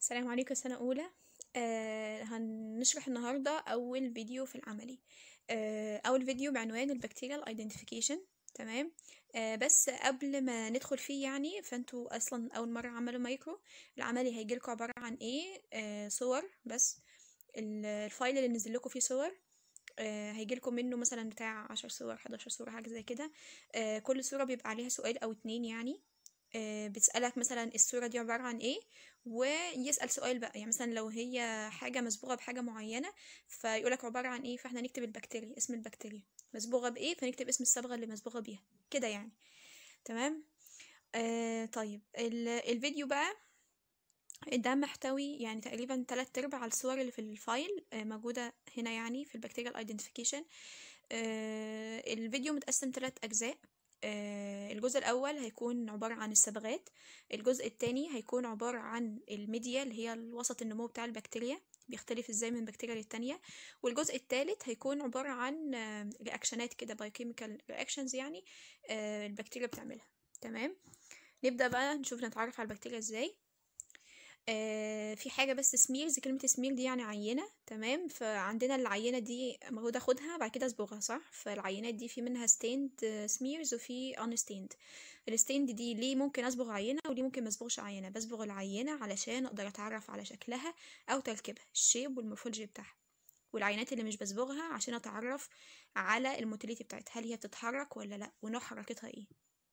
السلام عليكم سنة أولى آه هنشرح النهاردة أول فيديو في العملي آه أول فيديو بعنوان البكتيريال ايدنتيفيكيشن تمام آه بس قبل ما ندخل فيه يعني فانتوا أصلا أول مرة عملوا مايكرو العملي هيجيلكوا عبارة عن إيه آه صور بس ال- الفايل اللي نزل لكم فيه صور آه هيجيلكم منه مثلا بتاع عشر صور حداشر صورة حاجة زي كده آه كل صورة بيبقى عليها سؤال أو اتنين يعني آه، بتسألك مثلا الصورة دي عبارة عن ايه ويسأل سؤال بقى يعني مثلا لو هي حاجة مسبوغة بحاجة معينة فيقولك عبارة عن ايه فاحنا نكتب البكتيريا اسم البكتيريا مسبوغة بايه فنكتب اسم الصبغة اللي مسبوغة بيها كده يعني تمام آه طيب ال- الفيديو بقى ده محتوي يعني تقريبا تلات ارباع الصور اللي في الفايل آه، موجودة هنا يعني في البكتيريال ايدنتيفيكيشن الفيديو متقسم تلات أجزاء آه، الجزء الأول هيكون عبارة عن الصبغات الجزء التاني هيكون عبارة عن الميديا اللي هي الوسط النمو بتاع البكتيريا بيختلف ازاي من بكتيريا للتانية والجزء التالت هيكون عبارة عن رياكشنات كده بايوكيميكال رياكشنز يعني آه، البكتيريا بتعملها تمام نبدأ بقى نشوف نتعرف على البكتيريا ازاي آه، في حاجة بس سميرز كلمة سمير دي يعني عينة تمام فعندنا العينة دي المفروض اخدها بعد كده اصبغها صح فالعينات دي في منها ستيند سميرز وفي unstained الستيند دي ليه ممكن اصبغ عينة وليه ممكن ما اصبغش عينة بصبغ العينة علشان اقدر اتعرف على شكلها او تركيبها الشيب والمورفولوجي بتاعها والعينات اللي مش بصبغها عشان اتعرف على الموتيليتي بتاعتها هل هي بتتحرك ولا لا ونوع حركتها ايه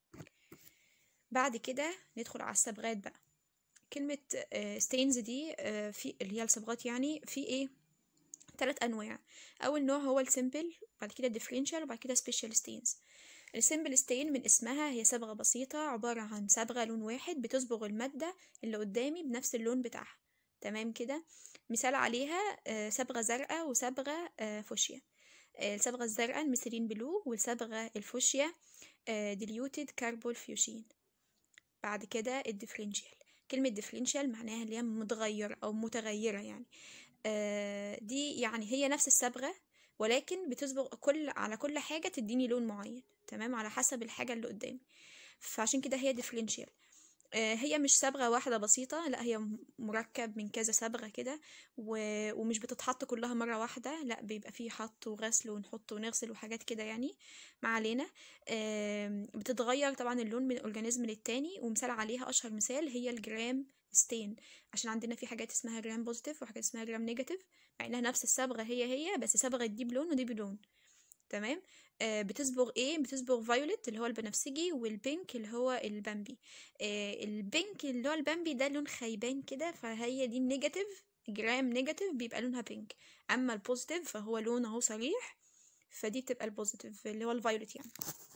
بعد كده ندخل على الصبغات بقى كلمة ستينز دي آه، في اللي هي الصبغات يعني في ايه ثلاث انواع اول نوع هو السيمبل بعد كده الديفرنشال وبعد كده سبيشال ستينز السيمبل ستين من اسمها هي صبغة بسيطة عبارة عن صبغة لون واحد بتصبغ المادة اللي قدامي بنفس اللون بتاعها تمام كده مثال عليها آه، صبغة زرقاء وصبغة آه، فوشيا آه، الصبغة الزرقاء الميثيلين بلو والصبغة الفوشيا ديليوتد كاربول فيوشين بعد كده الديفرنشال كلمة ديفرنشال معناها اللي هي متغير أو متغيرة يعني آه، دي يعني هي نفس الصبغة ولكن بتصبغ كل على كل حاجة تديني لون معين تمام على حسب الحاجة اللي قدامي فعشان كده هي ديفرنشال هي مش صبغة واحدة بسيطة لا هي م- مركب من كذا صبغة كده و- ومش بتتحط كلها مرة واحدة لا بيبقى فيه حط وغسل ونحط ونغسل وحاجات كده يعني ما علينا آم، بتتغير طبعا اللون من اورجانيزم للتاني ومثال عليها اشهر مثال هي الجرام ستين عشان عندنا في حاجات اسمها جرام بوزيتيف وحاجات اسمها جرام نيجاتيف مع انها نفس الصبغه هي هي بس صبغه دي بلون ودي بلون تمام آه بتصبغ ايه بتصبغ فايولت اللي هو البنفسجي والبينك اللي هو البامبي آه البينك اللي هو البامبي ده لون خيبان كده فهي دي النيجاتيف جرام نيجاتيف بيبقى لونها بينك اما البوزيتيف فهو لون اهو صريح فدي بتبقى البوزيتيف اللي هو الفايولت يعني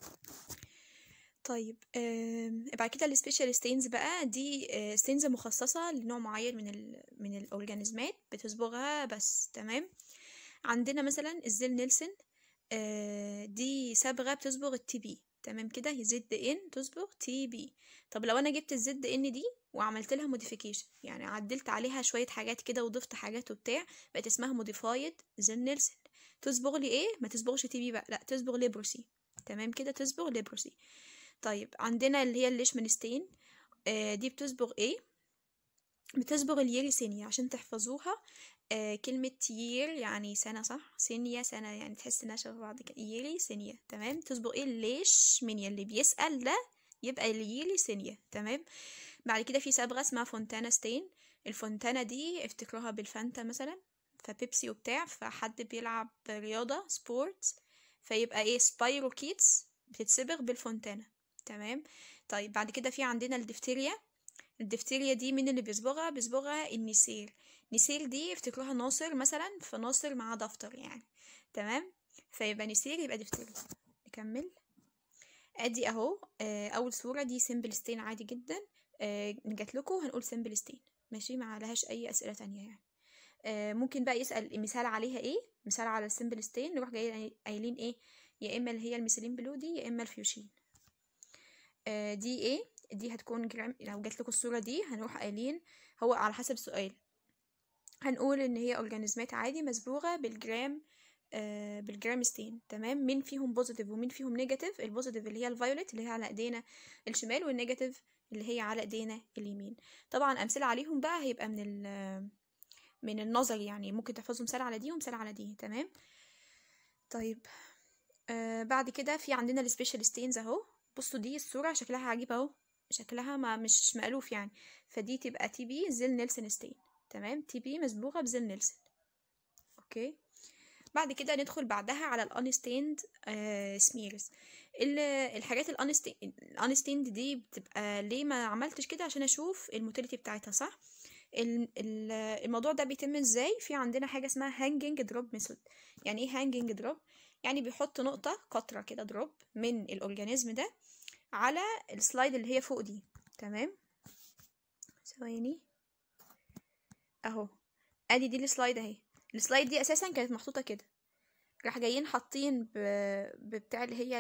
طيب آم، بعد كده السبيشال ستينز بقى دي ستينز مخصصة لنوع معين من ال من الأورجانيزمات بتصبغها بس تمام عندنا مثلا الزيل نيلسون آه، دي صبغة بتصبغ التي بي تمام كده هي زد ان تصبغ تي بي طب لو انا جبت الزد ان دي وعملت لها موديفيكيشن يعني عدلت عليها شوية حاجات كده وضفت حاجات وبتاع بقت اسمها موديفايد زيل نيلسون تصبغ لي ايه ما تصبغش تي بي بقى لا تصبغ ليبروسي تمام كده تصبغ ليبروسي طيب عندنا اللي هي الليشمانستين آه دي بتصبغ ايه بتصبغ اليريسينيا عشان تحفظوها آه كلمة يير يعني سنة صح سينيا سنة يعني تحس انها شبه بعض كده ييري سينيا تمام تصبغ ايه الليش منيا اللي بيسأل ده يبقى الييري سينيا تمام بعد كده في صبغة اسمها فونتانا ستين الفونتانا دي افتكروها بالفانتا مثلا فبيبسي وبتاع فحد بيلعب رياضة سبورت فيبقى ايه سبايرو كيتس بتتصبغ بالفونتانا تمام طيب بعد كده في عندنا الدفتيريا الدفتيريا دي مين اللي بيصبغها بيصبغها النسير نسير دي افتكروها ناصر مثلا فناصر مع دفتر يعني تمام فيبقى نسير يبقى دفتيريا نكمل ادي اهو آه، اول صورة دي سيمبل ستين عادي جدا آه، جات لكم هنقول سيمبل ستين ماشي ما عليهاش اي اسئلة تانية يعني آه، ممكن بقى يسأل مثال عليها ايه مثال على السيمبل ستين نروح جاي قايلين ايه يا اما اللي هي الميثيلين بلو دي يا اما الفيوشين آه، دي ايه دي هتكون جرام لو جات لكم الصورة دي هنروح قايلين هو على حسب السؤال هنقول ان هي اورجانيزمات عادي مسبوغة بالجرام آه بالجرام ستين تمام مين فيهم بوزيتيف ومين فيهم نيجاتيف البوزيتيف اللي هي الفايولت اللي هي على ايدينا الشمال والنيجاتيف اللي هي على ايدينا اليمين طبعا امثله عليهم بقى هيبقى من ال من النظر يعني ممكن تحفظوا مثال على دي ومثال على دي تمام طيب آه بعد كده في عندنا السبيشال ستينز اهو بصوا دي الصوره شكلها عجيب اهو شكلها ما مش مألوف يعني فدي تبقى تي بي زيل نيلسون ستين تمام تي بي مسبوغه بزيل نيلسون اوكي بعد كده ندخل بعدها على الانستيند سميرز الحاجات الانستيند دي بتبقى ليه ما عملتش كده عشان اشوف الموتيليتي بتاعتها صح الموضوع ده بيتم ازاي في عندنا حاجه اسمها هانجنج دروب ميثود يعني ايه هانجنج دروب يعني بيحط نقطه قطره كده دروب من الاورجانيزم ده على السلايد اللي هي فوق دي تمام ثواني اهو ادي دي السلايد اهي السلايد دي اساسا كانت محطوطه كده راح جايين حاطين ب... ببتاع اللي هي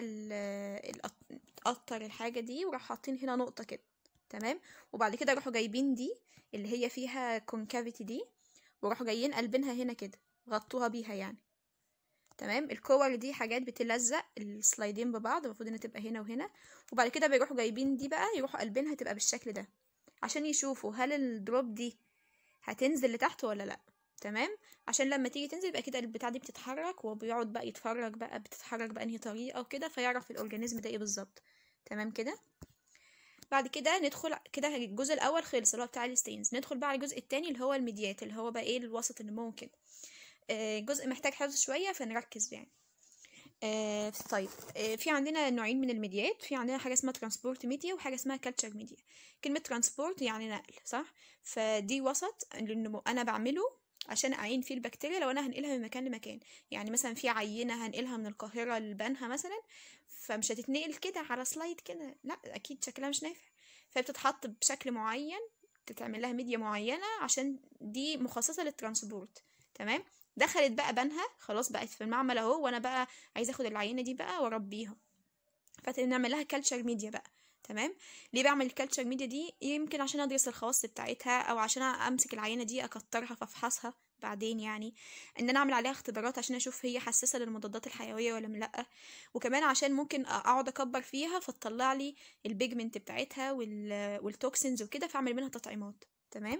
القطر الحاجه دي وراح حاطين هنا نقطه كده تمام وبعد كده راحوا جايبين دي اللي هي فيها كونكافيتي دي وراحوا جايين قلبينها هنا كده غطوها بيها يعني تمام الكور دي حاجات بتلزق السلايدين ببعض المفروض انها تبقى هنا وهنا وبعد كده بيروحوا جايبين دي بقى يروحوا قلبينها تبقى بالشكل ده عشان يشوفوا هل الدروب دي هتنزل لتحت ولا لا تمام عشان لما تيجي تنزل يبقى كده البتاع دي بتتحرك وبيقعد بقى يتفرج بقى بتتحرك بأنهي طريقه وكده فيعرف الاورجانيزم ده ايه بالظبط تمام كده بعد كده ندخل كده الجزء الاول خلص اللي هو بتاع الستينز ندخل بقى على الجزء التاني اللي هو الميديات اللي هو بقى ايه الوسط النمو كده آه جزء محتاج حفظ شويه فنركز يعني آه طيب آه في عندنا نوعين من الميديات في عندنا حاجه اسمها ترانسبورت ميديا وحاجه اسمها كالتشر ميديا كلمه ترانسبورت يعني نقل صح فدي وسط النمو انا بعمله عشان اعين فيه البكتيريا لو انا هنقلها من مكان لمكان يعني مثلا في عينه هنقلها من القاهره لبنها مثلا فمش هتتنقل كده على سلايد كده لا اكيد شكلها مش نافع فبتتحط بشكل معين تتعمل لها ميديا معينه عشان دي مخصصه للترانسبورت تمام دخلت بقى بنها خلاص بقت في المعمل اهو وانا بقى عايزه اخد العينه دي بقى واربيها فنعمل لها كلتشر ميديا بقى تمام ليه بعمل الكالتشر ميديا دي يمكن عشان ادرس الخواص بتاعتها او عشان امسك العينه دي اكترها فافحصها بعدين يعني ان انا اعمل عليها اختبارات عشان اشوف هي حساسه للمضادات الحيويه ولا لا وكمان عشان ممكن اقعد اكبر فيها فتطلع لي البيجمنت بتاعتها والتوكسينز وكده فاعمل منها تطعيمات تمام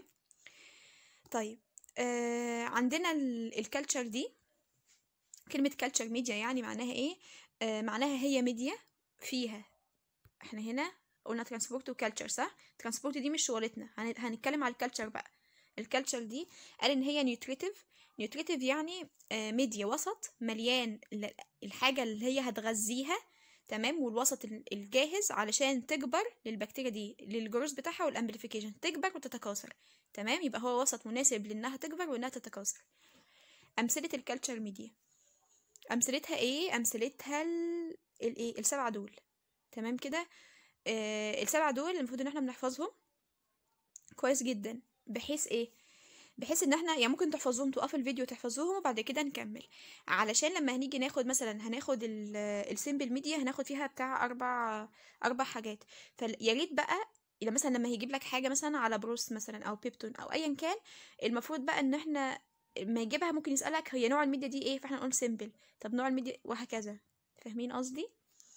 طيب آه عندنا الكالتشر دي كلمه كالتشر ميديا يعني معناها ايه آه معناها هي ميديا فيها احنا هنا قلنا ترانسبورت وكالتشر صح ترانسبورت دي مش شغلتنا هنتكلم على الكالتشر بقى الكالتشر دي قال ان هي نيوتريتيف نيوتريتيف يعني ميديا وسط مليان الحاجه اللي هي هتغذيها تمام والوسط الجاهز علشان تكبر للبكتيريا دي للجروث بتاعها والامبليفيكيشن تكبر وتتكاثر تمام يبقى هو وسط مناسب لانها تكبر وانها تتكاثر امثله الكالتشر ميديا امثلتها ايه امثلتها الايه السبعه دول تمام كده آه السبعه دول المفروض ان احنا بنحفظهم كويس جدا بحيث ايه بحيث ان احنا يعني ممكن تحفظوهم توقفوا الفيديو تحفظوهم وبعد كده نكمل علشان لما هنيجي ناخد مثلا هناخد السيمبل ميديا هناخد فيها بتاع اربع اربع حاجات فيا ريت بقى إذا مثلا لما هيجيب لك حاجه مثلا على بروس مثلا او بيبتون او ايا كان المفروض بقى ان احنا ما يجيبها ممكن يسالك هي نوع الميديا دي ايه فاحنا نقول سيمبل طب نوع الميديا وهكذا فاهمين قصدي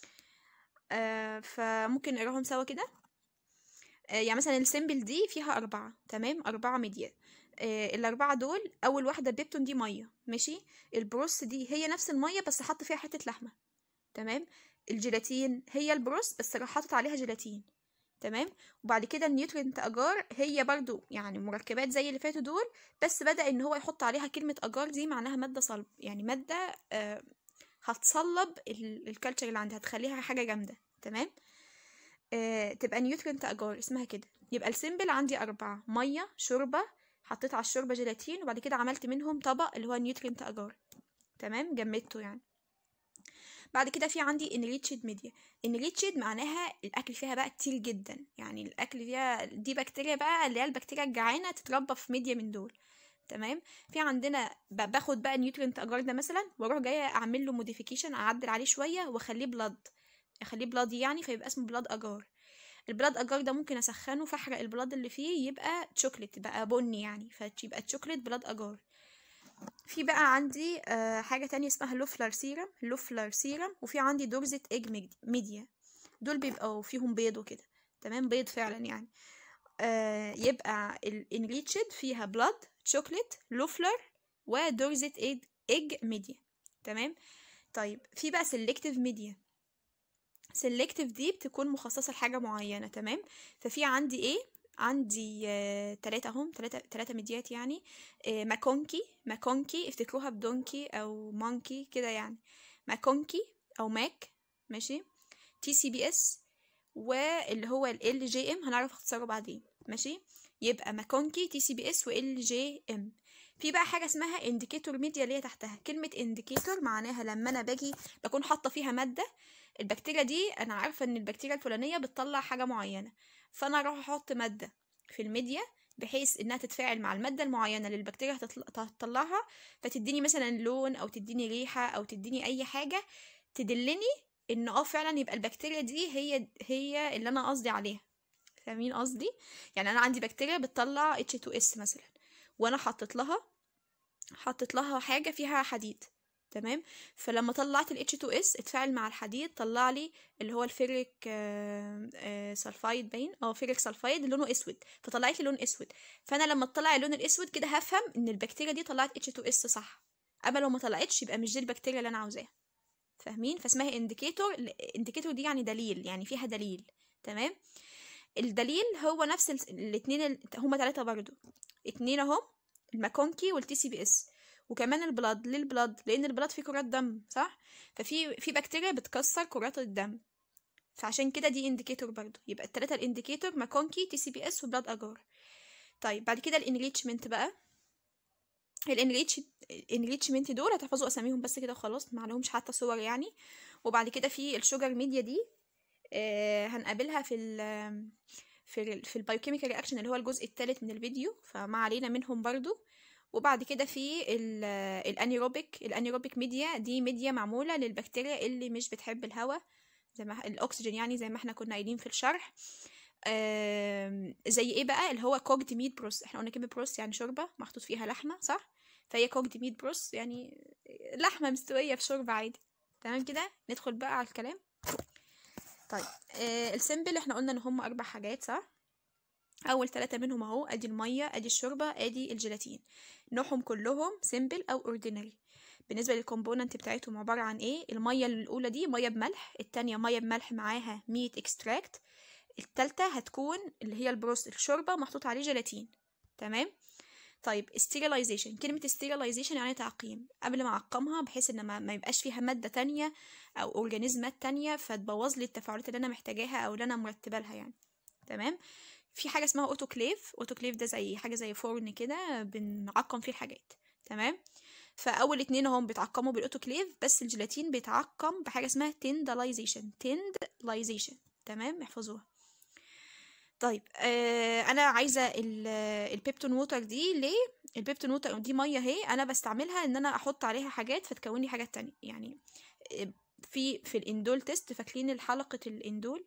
آه فممن نقراهم سوا كده يعني مثلا السيمبل دي فيها أربعة تمام أربعة ميديا آه الأربعة دول أول واحدة بيبتون دي مية ماشي البروس دي هي نفس المية بس حط فيها حتة لحمة تمام الجيلاتين هي البروس بس راح حاطط عليها جيلاتين تمام وبعد كده النيوترينت اجار هي برضو يعني مركبات زي اللي فاتوا دول بس بدا ان هو يحط عليها كلمه اجار دي معناها ماده صلب يعني ماده آه هتصلب الكالتشر اللي عندها هتخليها حاجه جامده تمام آه تبقى نيوترينت اجار اسمها كده يبقى السيمبل عندي أربعة مية شوربة حطيت على الشوربة جيلاتين وبعد كده عملت منهم طبق اللي هو نيوترينت اجار تمام جمدته يعني بعد كده في عندي انريتشد ميديا انريتشد معناها الاكل فيها بقى كتير جدا يعني الاكل فيها دي بكتيريا بقى اللي هي البكتيريا الجعانه تتربى في ميديا من دول تمام في عندنا باخد بقى نيوترينت اجار ده مثلا واروح جايه اعمل له موديفيكيشن اعدل عليه شويه واخليه بلاد اخليه بلاد يعني فيبقى اسمه بلاد اجار البلاد اجار ده ممكن اسخنه فاحرق البلاد اللي فيه يبقى تشوكلت بقى بني يعني فيبقى تشوكلت بلاد اجار في بقى عندي آه حاجة تانية اسمها لوفلر سيرم لوفلر سيرم وفي عندي دورزة ايج ميديا دول بيبقوا فيهم بيض وكده تمام بيض فعلا يعني آه يبقى الانريتشد فيها بلاد شوكليت لوفلر ودورزت ايج ايج ميديا تمام طيب في بقى سيلكتيف ميديا سيلكتيف دي بتكون مخصصة لحاجة معينة تمام ففي عندي ايه عندي آه تلاتة اهم تلاتة, تلاتة ميديات يعني آه ماكونكي ماكونكي افتكروها بدونكي او مونكي كده يعني ماكونكي او ماك ماشي تي سي بي اس واللي هو ال جي ام هنعرف اختصاره بعدين ماشي يبقى ماكونكي تي سي بي اس وال جي ام في بقى حاجه اسمها انديكيتور ميديا اللي هي تحتها كلمه انديكيتور معناها لما انا باجي بكون حاطه فيها ماده البكتيريا دي انا عارفه ان البكتيريا الفلانيه بتطلع حاجه معينه فانا اروح احط ماده في الميديا بحيث انها تتفاعل مع الماده المعينه اللي البكتيريا هتطلعها فتديني مثلا لون او تديني ريحه او تديني اي حاجه تدلني ان اه فعلا يبقى البكتيريا دي هي هي اللي انا قصدي عليها فاهمين قصدي يعني انا عندي بكتيريا بتطلع H2S مثلا وانا حطيت لها حطيت لها حاجه فيها حديد تمام فلما طلعت ال H2S اتفاعل مع الحديد طلع لي اللي هو الفيريك سلفايد باين اه فيريك سلفايد لونه اسود فطلعت لي لون اسود فانا لما اطلع اللون الاسود كده هفهم ان البكتيريا دي طلعت H2S صح اما لو ما طلعتش يبقى مش دي البكتيريا اللي انا عاوزاها فاهمين فاسمها انديكيتور انديكيتور دي يعني دليل يعني فيها دليل تمام الدليل هو نفس الاثنين ال... هما ثلاثه برضو اتنين اهم الماكونكي والتي سي بي اس وكمان البلاد ليه البلاد لان البلاد فيه كرات دم صح ففي في بكتيريا بتكسر كرات الدم فعشان كده دي انديكيتور برضو يبقى الثلاثه الانديكيتور ماكونكي تي سي بي اس وبلاد اجار طيب بعد كده الانريتشمنت بقى الانريتش الانريتشمنت دول هتحفظوا اساميهم بس كده وخلاص ما عليهمش حتى صور يعني وبعد كده في الشوجر ميديا دي آه هنقابلها في ال في ال في البايوكيميكال رياكشن اللي هو الجزء الثالث من الفيديو فما علينا منهم برضو وبعد كده في الانيروبيك الانيروبيك ميديا دي ميديا معموله للبكتيريا اللي مش بتحب الهواء زي ما الاكسجين يعني زي ما احنا كنا قايلين في الشرح زي ايه بقى اللي هو كوكد ميت بروس احنا قلنا كلمه بروس يعني شوربه محطوط فيها لحمه صح فهي كوكد ميت بروس يعني لحمه مستويه في شوربه عادي تمام كده ندخل بقى على الكلام طيب آه السيمبل احنا قلنا ان هم اربع حاجات صح اول ثلاثة منهم اهو ادي المية ادي الشوربة ادي الجيلاتين نوعهم كلهم سيمبل او اوردينري بالنسبة للكومبوننت بتاعتهم عبارة عن ايه المية الاولى دي مية بملح التانية مية بملح معاها ميت اكستراكت التالتة هتكون اللي هي البروست الشوربة محطوط عليه جيلاتين تمام طيب استيرلايزيشن كلمة استيرلايزيشن يعني تعقيم قبل ما اعقمها بحيث ان ما, ما يبقاش فيها مادة تانية او اورجانيزمات تانية فتبوظ لي التفاعلات اللي انا محتاجاها او اللي انا مرتبة لها يعني تمام في حاجة اسمها اوتوكليف اوتوكليف ده زي حاجة زي فرن كده بنعقم فيه الحاجات تمام فاول اتنين هم بيتعقموا بالاوتوكليف بس الجيلاتين بيتعقم بحاجة اسمها تندلايزيشن تندلايزيشن تمام احفظوها طيب آه انا عايزه البيبتون ووتر دي ليه البيبتون ووتر دي ميه اهي انا بستعملها ان انا احط عليها حاجات فتكون لي حاجات تانية يعني في في الاندول تيست فاكرين حلقه الاندول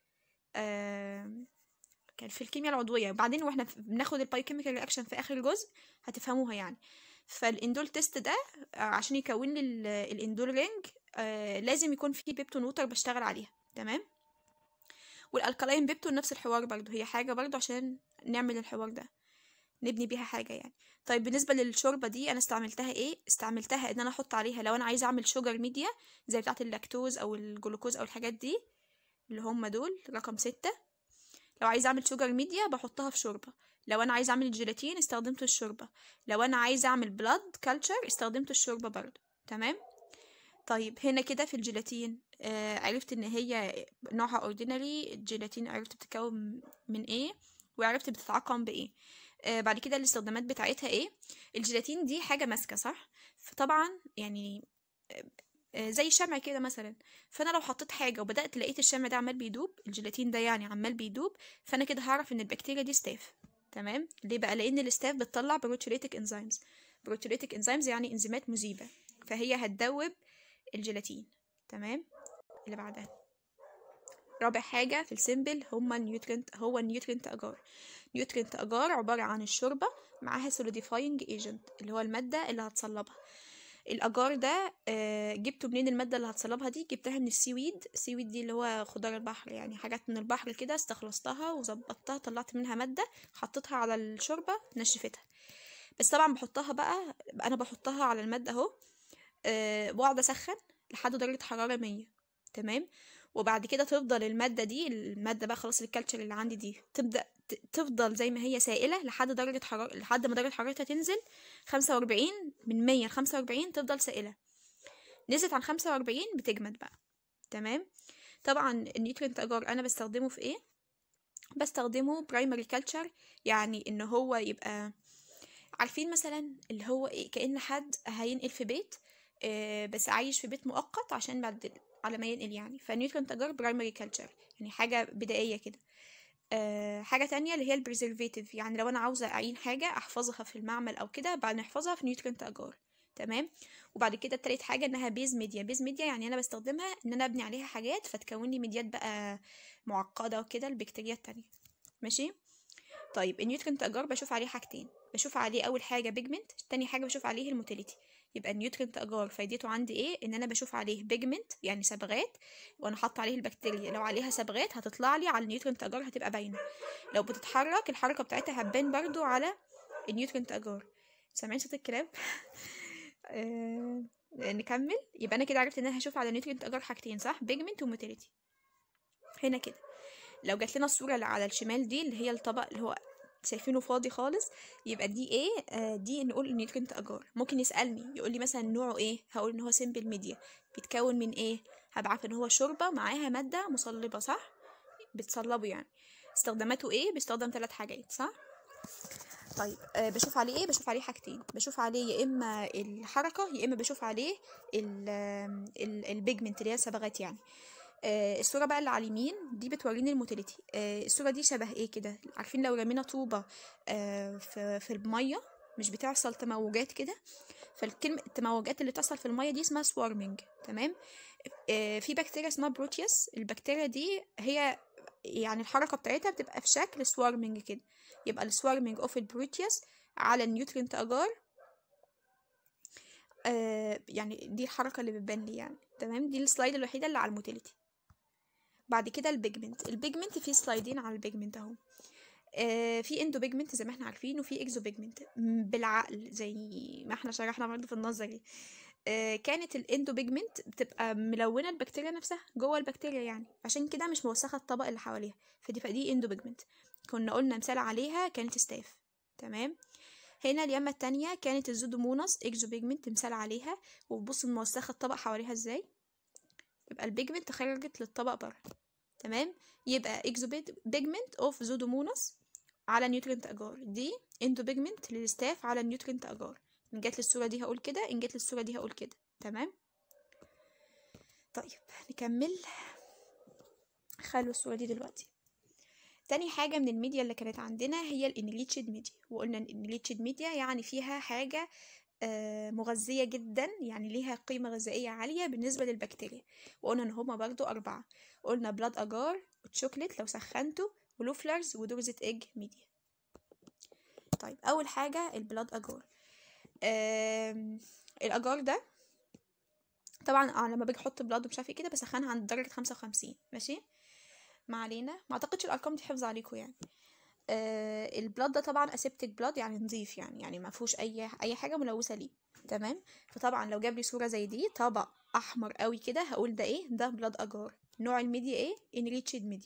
آه كان في الكيمياء العضويه بعدين واحنا بناخد البايوكيميكال رياكشن في اخر جزء هتفهموها يعني فالاندول تيست ده عشان يكون لي الاندول رينج آه لازم يكون فيه بيبتون ووتر بشتغل عليها تمام والالكالاين بيبتون نفس الحوار برضو هي حاجة برضو عشان نعمل الحوار ده نبني بيها حاجة يعني طيب بالنسبة للشوربة دي أنا استعملتها إيه؟ استعملتها إن أنا أحط عليها لو أنا عايزة أعمل شوجر ميديا زي بتاعة اللاكتوز أو الجلوكوز أو الحاجات دي اللي هم دول رقم ستة لو عايزة أعمل شوجر ميديا بحطها في شوربة لو أنا عايزة أعمل الجيلاتين استخدمت الشوربة لو أنا عايزة أعمل بلاد كلتشر استخدمت الشوربة برضو تمام؟ طيب هنا كده في الجيلاتين آه عرفت ان هي نوعها اوردينري الجيلاتين عرفت بتتكون من ايه وعرفت بتتعقم بايه آه بعد كده الاستخدامات بتاعتها ايه الجيلاتين دي حاجه ماسكه صح فطبعا يعني آه زي الشمع كده مثلا فانا لو حطيت حاجه وبدات لقيت الشمع ده عمال بيدوب الجيلاتين ده يعني عمال بيدوب فانا كده هعرف ان البكتيريا دي ستاف تمام ليه بقى لان الستاف بتطلع بروتيوليتيك انزيمز بروتيوليتيك انزيمز يعني انزيمات مذيبه فهي هتدوب الجيلاتين تمام اللي بعدها رابع حاجة في السيمبل هما النيوترينت هو النيوترينت أجار نيوترينت أجار عبارة عن الشوربة معاها solidifying agent اللي هو المادة اللي هتصلبها الاجار ده آه، جبته منين الماده اللي هتصلبها دي جبتها من السيويد السيويد دي اللي هو خضار البحر يعني حاجات من البحر كده استخلصتها وظبطتها طلعت منها ماده حطيتها على الشوربه نشفتها بس طبعا بحطها بقى انا بحطها على الماده اهو أه واقعد اسخن لحد درجه حراره 100 تمام وبعد كده تفضل الماده دي الماده بقى خلاص الكالتشر اللي عندي دي تبدا ت- تفضل زي ما هي سائله لحد درجه حراره لحد ما درجه حرارتها تنزل 45 من 100 ل 45 تفضل سائله نزلت عن 45 بتجمد بقى تمام طبعا النيوترينت اجار انا بستخدمه في ايه بستخدمه برايمري كلتشر يعني ان هو يبقى عارفين مثلا اللي هو ايه كأن حد هينقل في بيت آه بس عايش في بيت مؤقت عشان بعد على ما ينقل يعني فنيوترينت اجار برايمري كلتشر يعني حاجه بدائيه كده آه حاجه تانية اللي هي البريزرفيتيف يعني لو انا عاوزه اعين حاجه احفظها في المعمل او كده بعد نحفظها في نيوترينت اجار تمام وبعد كده التالت حاجه انها بيز ميديا بيز ميديا يعني انا بستخدمها ان انا ابني عليها حاجات فتكون لي ميديات بقى معقده وكده البكتيريا التانية ماشي طيب النيوترينت اجار بشوف عليه حاجتين بشوف عليه اول حاجه بيجمنت تاني حاجه بشوف عليه الموتيليتي يبقى النيوترينت اجار فايدته عندي ايه ان انا بشوف عليه بيجمنت يعني صبغات وانا حاطه عليه البكتيريا لو عليها صبغات هتطلع لي على النيوترينت اجار هتبقى باينه لو بتتحرك الحركه بتاعتها هتبان برضو على النيوترينت اجار سامعين صوت الكلاب آه، نكمل يبقى انا كده عرفت ان انا هشوف على نيوترينت اجار حاجتين صح بيجمنت وموتيليتي هنا كده لو جات لنا الصوره اللي على الشمال دي اللي هي الطبق اللي هو شايفينه فاضي خالص يبقى دي ايه آه دي نقول نيوترينت اجار ممكن يسالني يقول لي مثلا نوعه ايه هقول ان هو سيمبل ميديا بيتكون من ايه هبقى عارفه ان هو شوربه معاها ماده مصلبه صح بتصلبه يعني استخداماته ايه بيستخدم ثلاث حاجات صح طيب أه بشوف عليه ايه بشوف عليه حاجتين بشوف عليه يا اما الحركه يا اما بشوف عليه البيجمنت اللي هي الصبغات يعني آه الصوره بقى اللي على اليمين دي بتوريني الموتيليتي آه الصوره دي شبه ايه كده عارفين لو رمينا طوبه آه في في الميه مش بتحصل تموجات كده فالكلمه التموجات اللي بتحصل في الميه دي اسمها سوارمنج تمام آه في بكتيريا اسمها بروتيوس البكتيريا دي هي يعني الحركه بتاعتها بتبقى في شكل سوارمنج كده يبقى السوارمنج اوف البروتيوس على النيوترينت اجار آه يعني دي الحركه اللي بتبان لي يعني تمام دي السلايد الوحيده اللي على الموتيليتي بعد كده البيجمنت البيجمنت في سلايدين على البيجمنت اهو آه في اندو بيجمنت زي ما احنا عارفين وفي اكزو بيجمنت بالعقل زي ما احنا شرحنا برضه في النظري آه كانت الاندو بيجمنت بتبقى ملونه البكتيريا نفسها جوه البكتيريا يعني عشان كده مش موسخه الطبق اللي حواليها فدي فدي اندو بيجمنت كنا قلنا مثال عليها كانت ستاف تمام هنا اليمة التانية كانت الزودوموناس اكزو بيجمنت مثال عليها وبص موسخه الطبق حواليها ازاي يبقى البيجمنت خرجت للطبق بره تمام يبقى اكزو بيجمنت اوف زودوموناس على نيوترينت اجار دي اندو بيجمنت للستاف على نيوترينت اجار ان جات للصوره دي هقول كده ان جات للصوره دي هقول كده تمام طيب نكمل خلوا الصوره دي دلوقتي تاني حاجة من الميديا اللي كانت عندنا هي الانريتشد ميديا وقلنا الانريتشد ميديا يعني فيها حاجة مغذية جدا يعني ليها قيمة غذائية عالية بالنسبة للبكتيريا وقلنا ان هما برضو أربعة قلنا بلاد أجار وتشوكلت لو سخنته ولوفلرز ودرزة إيج ميديا طيب أول حاجة البلاد أجار الأجار ده طبعا أنا لما باجي أحط بلاد ومش عارفة كده بسخنها عند درجة خمسة وخمسين ماشي ما علينا ما اعتقدش الارقام دي حفظ عليكم يعني آه البلاد ده طبعا اسيبتك بلاد يعني نظيف يعني يعني ما فيهوش اي اي حاجه ملوثه ليه تمام فطبعا لو جاب لي صوره زي دي طبق احمر قوي كده هقول ده ايه ده بلاد اجار نوع الميديا ايه انريتشد ميديا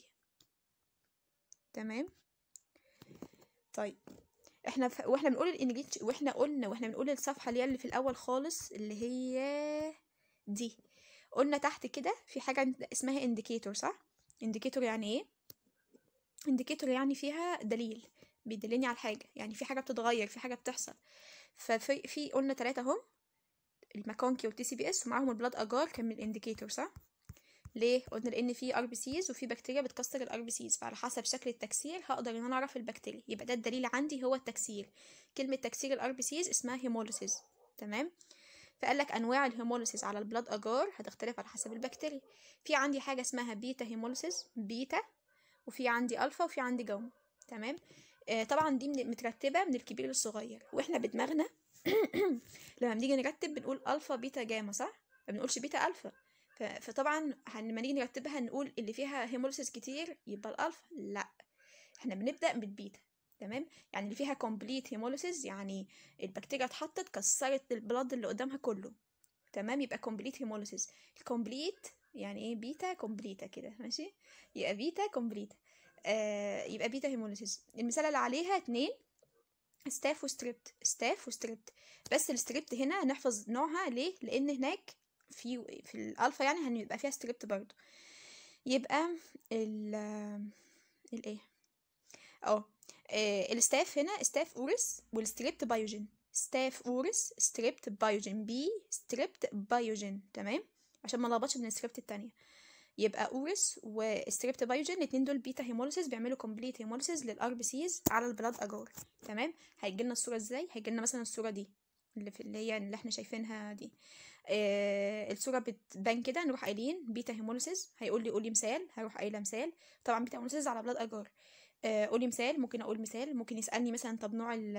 تمام طيب احنا ف... واحنا بنقول الانريتش واحنا قلنا واحنا بنقول الصفحه اللي هي اللي في الاول خالص اللي هي دي قلنا تحت كده في حاجه اسمها انديكيتور صح انديكيتور يعني ايه انديكيتور يعني فيها دليل بيدلني على حاجه يعني في حاجه بتتغير في حاجه بتحصل ففي في قلنا ثلاثه اهم الماكونكي والتي سي بي اس ومعاهم البلاد اجار كان من الانديكيتور صح ليه قلنا لان في ار بي سيز وفي بكتيريا بتكسر الار بي سيز فعلى حسب شكل التكسير هقدر ان انا اعرف البكتيريا يبقى ده الدليل عندي هو التكسير كلمه تكسير الار بي سيز اسمها هيموليسيس تمام فقال لك انواع الهيموليسيس على البلاد اجار هتختلف على حسب البكتيريا في عندي حاجه اسمها بيتا هيموليسيس بيتا وفي عندي الفا وفي عندي جاما تمام آه طبعا دي مترتبه من الكبير للصغير واحنا بدماغنا لما بنيجي نرتب بنقول الفا بيتا جاما صح ما بنقولش بيتا الفا ف- فطبعا هن- لما نيجي نرتبها نقول اللي فيها هيموليسيس كتير يبقى الالفا لا احنا بنبدا بالبيتا تمام يعني اللي فيها كومبليت هيموليسيس يعني البكتيريا اتحطت كسرت البلاد اللي قدامها كله تمام يبقى كومبليت هيموليسيس الكومبليت يعني ايه بيتا كومبليتا كده ماشي يبقى بيتا كومبليتا آه يبقى بيتا هيموليسيس المثال اللي عليها اتنين ستاف وستريبت ستاف وستريبت بس الستريبت هنا هنحفظ نوعها ليه لان هناك في في الالفا يعني هنبقى فيها ستريبت برضو يبقى ال الايه اه آه، الستاف هنا ستاف اورس والستريبت بايوجين ستاف اورس ستريبت بايوجين بي ستريبت بايوجين تمام عشان ما نلخبطش من الستريبت التانية يبقى اورس وستريبت بايوجين الاتنين دول بيتا هيموليسيس بيعملوا كومبليت هيموليسيس للار بي سيز على البلاد اجار تمام هيجي لنا الصوره ازاي هيجي لنا مثلا الصوره دي اللي في اللي هي اللي احنا شايفينها دي آه الصوره بتبان كده نروح قايلين بيتا هيموليسيس هيقول لي قولي مثال هروح قايله مثال طبعا بيتا هيموليسيس على بلاد اجار آه قولي مثال ممكن اقول مثال ممكن يسالني مثلا طب نوع ال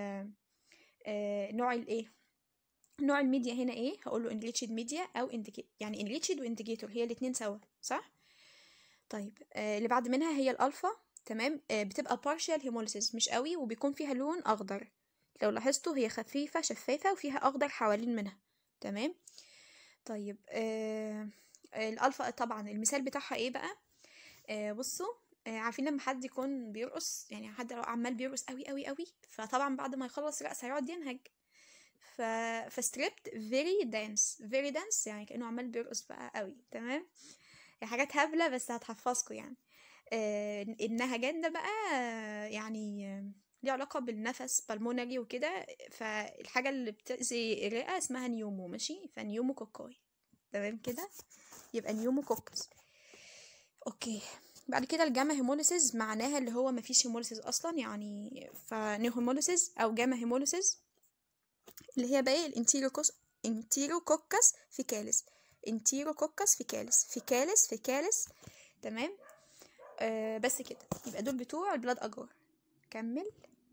آه نوع الايه نوع الميديا هنا ايه هقول له انريتشد ميديا او indicate يعني انريتشد وانديكيتور هي الاتنين سوا صح طيب آه اللي بعد منها هي الالفا تمام آه بتبقى partial hemolysis مش قوي وبيكون فيها لون اخضر لو لاحظتوا هي خفيفة شفافة وفيها اخضر حوالين منها تمام طيب آه الالفا طبعا المثال بتاعها ايه بقى آه بصوا آه عارفين لما حد يكون بيرقص يعني حد لو عمال بيرقص قوي قوي قوي فطبعا بعد ما يخلص رقص هيقعد ينهج ف فستريبت فيري دانس فيري دانس يعني كانه عمال بيرقص بقى قوي تمام هي حاجات هبله بس هتحفظكم يعني آه النهجان ده بقى آه، يعني آه، ليه علاقة بالنفس بالمونري وكده فالحاجة اللي بتأذي الرئة اسمها نيومو ماشي فنيومو كوكاي تمام كده يبقى نيومو كوكس اوكي بعد كده الجاما هيموليسيس معناها اللي هو مفيش هيموليسيس اصلا يعني فنيو هيموليسيس او جاما هيموليسيس اللي هي بقى ايه الانتيروكوس انتيروكوكس فيكاليس انتيروكوكس فيكاليس فيكاليس فيكاليس تمام آه بس كده يبقى دول بتوع البلاد اجار كمل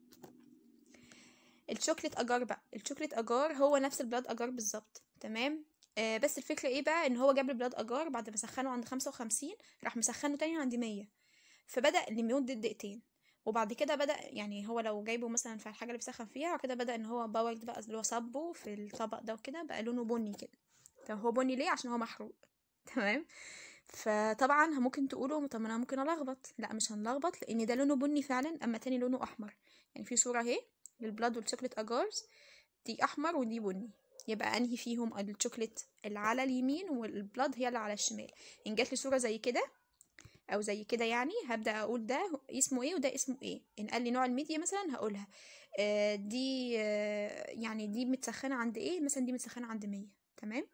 الشوكليت اجار بقى الشوكليت اجار هو نفس البلاد اجار بالظبط تمام آه بس الفكره ايه بقى ان هو جاب البلاد اجار بعد ما سخنه عند خمسة وخمسين راح مسخنه تاني عند مية فبدا لمده دقيقتين وبعد كده بدا يعني هو لو جايبه مثلا في الحاجه اللي بيسخن فيها وكده بدا ان هو باورد بقى اللي هو صبه في الطبق ده وكده بقى لونه بني كده طب هو بني ليه عشان هو محروق تمام فطبعا ممكن تقولوا طب ما انا ممكن الخبط لا مش هنلخبط لان ده لونه بني فعلا اما تاني لونه احمر يعني في صوره اهي للبلاد والشوكليت اجارز دي احمر ودي بني يبقى انهي فيهم الشوكليت اللي على اليمين والبلاد هي اللي على الشمال ان جات لي صوره زي كده او زي كده يعني هبدا اقول ده اسمه ايه وده اسمه ايه ان قال لي نوع الميديا مثلا هقولها آه دي آه يعني دي متسخنه عند ايه مثلا دي متسخنه عند 100 تمام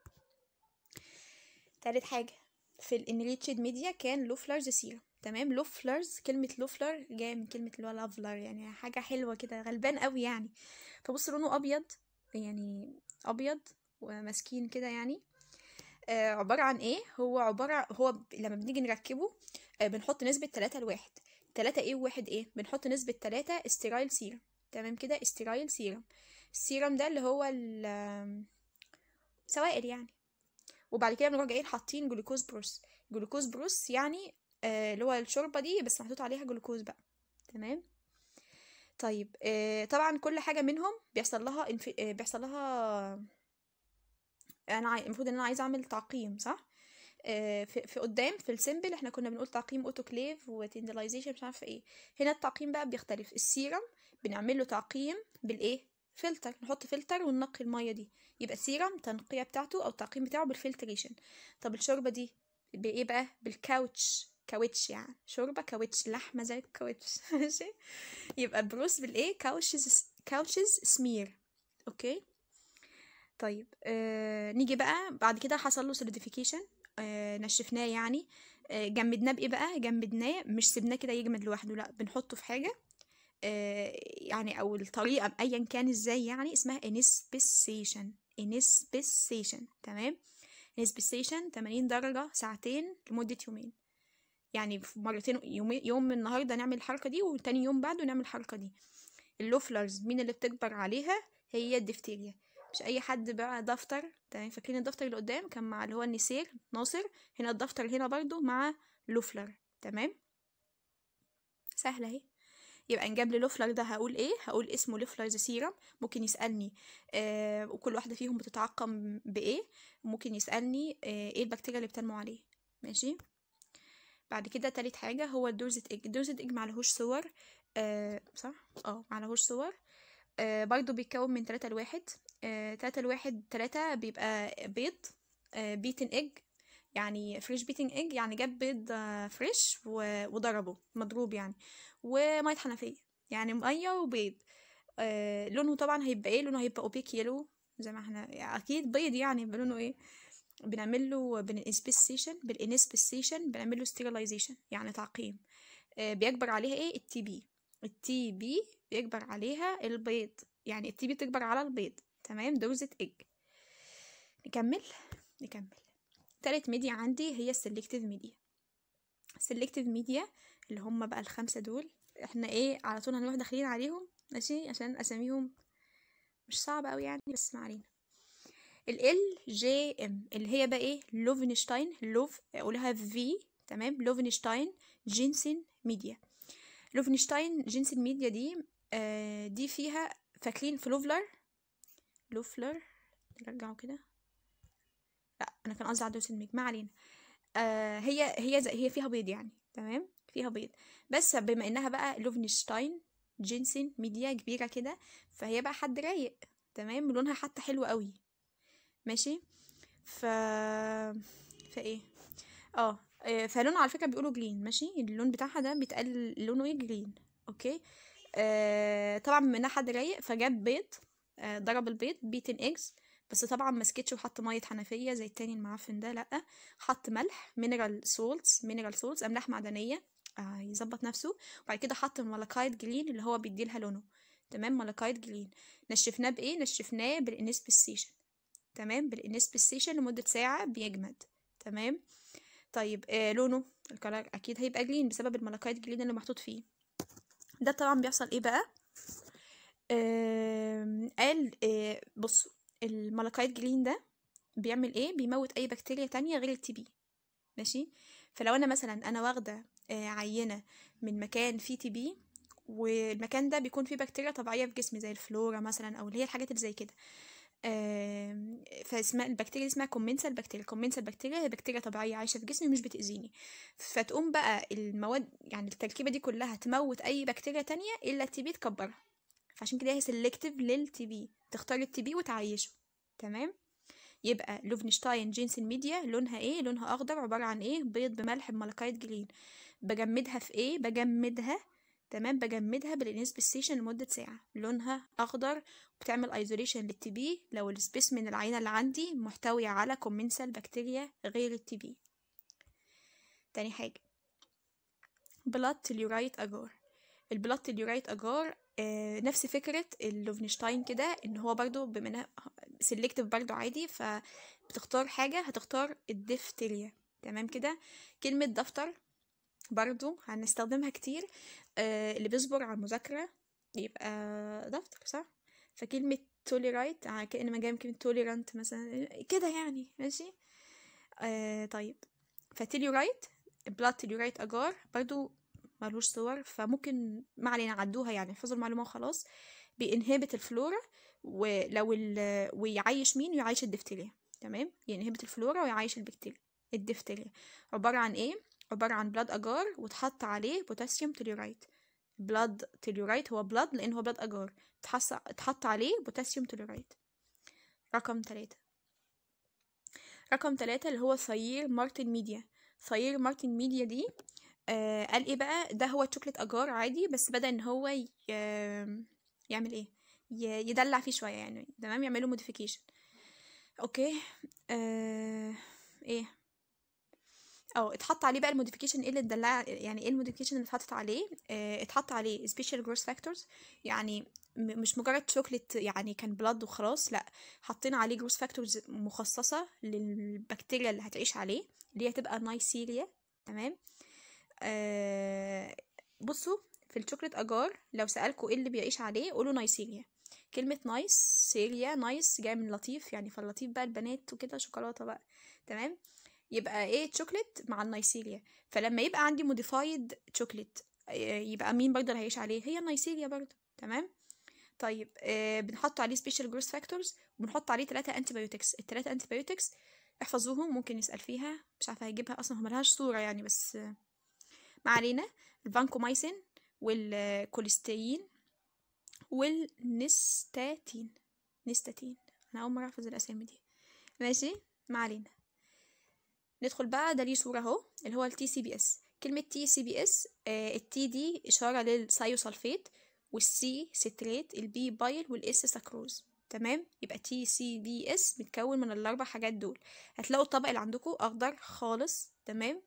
تالت حاجه في الانريتشد ميديا كان لوفلرز سيرم تمام لوفلرز كلمة لوفلر جاية من كلمة اللي هو لافلر يعني حاجة حلوة كده غلبان قوي يعني فبص لونه أبيض يعني أبيض ومسكين كده يعني آه عبارة عن ايه هو عبارة هو ب- لما بنيجي نركبه آه بنحط نسبة تلاتة لواحد تلاتة ايه وواحد ايه بنحط نسبة تلاتة استرايل سيرم تمام كده استرايل سيرم السيرم ده اللي هو ال- آم، سوائل يعني وبعد كده بنروح جايين حاطين جلوكوز بروس جلوكوز بروس يعني آه اللي هو الشوربة دي بس محطوط عليها جلوكوز بقى تمام طيب آه طبعا كل حاجة منهم بيحصل لها انف... آه بيحصل لها انا عاي... المفروض ان انا عايزه اعمل تعقيم صح آه في... في قدام في السيمبل احنا كنا بنقول تعقيم اوتوكليف وتندلايزيشن مش عارفه ايه هنا التعقيم بقى بيختلف السيرم بنعمل له تعقيم بالايه فلتر نحط فلتر وننقي الميه دي يبقى السيرم التنقيه بتاعته او التعقيم بتاعه بالفلتريشن طب الشوربه دي بايه بقى بالكاوتش كاوتش يعني شوربه كاوتش لحمه زي الكاوتش ماشي يبقى بروس بالايه كاوتشز كاوتشز سمير اوكي طيب آه نيجي بقى بعد كده حصل له سوليديفيكيشن آه نشفناه يعني آه جمدناه بايه بقى جمدناه مش سيبناه كده يجمد لوحده لا بنحطه في حاجه آه يعني او الطريقه ايا كان ازاي يعني اسمها انسبسيشن انسبسيشن تمام انسبسيشن 80 درجه ساعتين لمده يومين يعني في مرتين يوم يوم من النهارده نعمل الحركه دي وتاني يوم بعده نعمل الحركه دي اللوفلرز مين اللي بتكبر عليها هي الدفتيريا مش اي حد بقى دفتر تمام فاكرين الدفتر اللي قدام كان مع اللي هو النسير ناصر هنا الدفتر هنا برضو مع لوفلر تمام سهله اهي يبقى ان جاب لي لوفلر ده هقول ايه هقول اسمه لوفلرز سيرم ممكن يسالني آه وكل واحده فيهم بتتعقم بايه ممكن يسالني آه ايه البكتيريا اللي بتنمو عليه ماشي بعد كده تالت حاجه هو الدورزة ايج الدورزة ايج معلهوش صور آه صح اه معلهوش صور آه برضو بيتكون من تلاتة لواحد آه تلاتة لواحد تلاتة بيبقى بيض آه بيتن ايج يعني فريش بيتنج ايج يعني جاب بيض آه فريش و- وضربه مضروب يعني وميه حنفيه يعني ميه وبيض آه لونه طبعا هيبقى ايه لونه هيبقى اوبيك يلو زي ما احنا اكيد بيض يعني يبقى لونه ايه بنعمل له بالانسبسيشن بالانسبسيشن بنعمل له ستيرلايزيشن يعني تعقيم آه بيكبر عليها ايه التي بي التي بي بيكبر عليها البيض يعني التي بي بتكبر على البيض تمام دوزة ايج نكمل نكمل تالت ميديا عندي هي السلكتيف ميديا السلكتيف ميديا اللي هم بقى الخمسة دول احنا ايه على طول هنروح داخلين عليهم ماشي عشان اساميهم مش صعبة اوي يعني بس ما علينا ال جي ام اللي هي بقى ايه لوفنشتاين لوف اقولها في تمام لوفنشتاين جينسن ميديا لوفنشتاين جينسن ميديا دي آه دي فيها فاكرين فلوفلر لوفلر نرجعه كده لا انا كان قصدي على دوس الميج ما علينا آه هي هي زي هي فيها بيض يعني تمام فيها بيض بس بما انها بقى لوفنشتاين جينسن ميديا كبيره كده فهي بقى حد رايق تمام لونها حتى حلو قوي ماشي ف فايه اه آه، فلونه على فكره بيقولوا جرين ماشي اللون بتاعها ده بيتقال لونه ايه جرين اوكي آه طبعا بما انها حد رايق فجاب بيض آه ضرب البيض بيتن ايجز بس طبعا ما سكتش وحط ميه حنفيه زي التاني المعفن ده لا حط ملح مينرال سولتس مينرال سولتس املاح معدنيه آه يظبط نفسه وبعد كده حط ملكايت جلين اللي هو بيديلها لونه تمام ملكايت جلين نشفناه بايه نشفناه بالانسبسيشن تمام بالانسبسيشن لمده ساعه بيجمد تمام طيب آه لونه الكلر اكيد هيبقى جلين بسبب الملكايت جلين اللي محطوط فيه ده طبعا بيحصل ايه بقى آم، قال آه بصوا الملكايت جلين ده بيعمل ايه بيموت اي بكتيريا تانية غير التي بي ماشي فلو انا مثلا انا واخده آه، عينه من مكان فيه تي بي والمكان ده بيكون فيه بكتيريا طبيعيه في جسمي زي الفلورا مثلا او اللي هي الحاجات اللي زي كده آم، فاسمها البكتيريا دي اسمها كومنسال بكتيريا كومنسال بكتيريا هي بكتيريا طبيعيه عايشه في جسمي مش بتاذيني فتقوم بقى المواد يعني التركيبه دي كلها تموت اي بكتيريا تانية الا التي بي تكبرها فعشان كده هي سيلكتيف للتي بي تختار التي بي وتعيشه تمام يبقى لوفنشتاين جينسن ميديا لونها ايه لونها اخضر عباره عن ايه بيض بملح بملكايت جلين بجمدها في ايه بجمدها تمام بجمدها بالانسبسيشن لمده ساعه لونها اخضر وبتعمل ايزوليشن للتي بي لو السبيسمن العينه اللي عندي محتويه على كومنسال بكتيريا غير التي بي تاني حاجه بلاد تليورايت اجار البلاد تليورايت اجار آه نفس فكره اللوفنشتاين كده ان هو برضو بما انها سيلكتيف برضو عادي فبتختار حاجه هتختار الدفتريا تمام كده كلمه دفتر برضو هنستخدمها كتير آه اللي بيصبر على المذاكره يبقى دفتر صح فكلمه توليرايت كأن ما جاي من كلمه توليرانت مثلا كده يعني ماشي آه طيب فتيليورايت بلاد تيليورايت اجار برضو ملوش صور فممكن ما علينا عدوها يعني احفظوا المعلومه وخلاص بينهبت الفلورا ولو ال... ويعيش مين يعيش الدفتريا تمام ينهبت الفلورا ويعيش البكتيريا الدفتريا عباره عن ايه عباره عن بلاد اجار وتحط عليه بوتاسيوم تليورايت بلاد تليورايت هو بلاد لان هو بلاد اجار تحص... تحط عليه بوتاسيوم تليورايت رقم ثلاثة رقم ثلاثة اللي هو ثيير مارتن ميديا ثيير مارتن ميديا دي آه قال ايه بقى ده هو تشوكلت اجار عادي بس بدأ ان هو ي... يعمل ايه ي... يدلع فيه شوية يعني تمام يعملوا موديفيكيشن اوكي آه... ايه اه اتحط عليه بقى الموديفيكيشن ايه اللي اتدلع يعني ايه الموديفيكيشن اللي اتحطت عليه اه اتحط عليه سبيشال جروث فاكتورز يعني م- مش مجرد شوكليت يعني كان بلاد وخلاص لا حطينا عليه جروث فاكتورز مخصصه للبكتيريا اللي هتعيش عليه اللي هي تبقى نايسيريا تمام آه بصوا في الشوكليت اجار لو سالكوا ايه اللي بيعيش عليه قولوا نايسيريا كلمة نايس سيريا نايس جاي من لطيف يعني فاللطيف بقى البنات وكده شوكولاتة بقى تمام يبقى ايه تشوكلت مع النيسيريا فلما يبقى عندي موديفايد تشوكلت يبقى مين برضه اللي هيعيش عليه هي النيسيريا برضه تمام طيب آه بنحط عليه سبيشال جروث فاكتورز وبنحط عليه ثلاثة انتي بايوتكس الثلاثة انتي بايوتكس احفظوهم ممكن يسأل فيها مش عارفة هيجيبها اصلا هو ملهاش صورة يعني بس آه ما علينا الفانكومايسين والكوليستين والنستاتين نستاتين انا اول مرة احفظ الاسامي دي ماشي ما علينا ندخل بقى ده ليه صورة اهو اللي هو التي سي بي اس كلمة تي سي بي اس التي دي إشارة للسايوسلفيت والسي ستريت البي بايل والاس سكروز تمام يبقى تي سي بي اس متكون من الاربع حاجات دول هتلاقوا الطبق اللي عندكم اخضر خالص تمام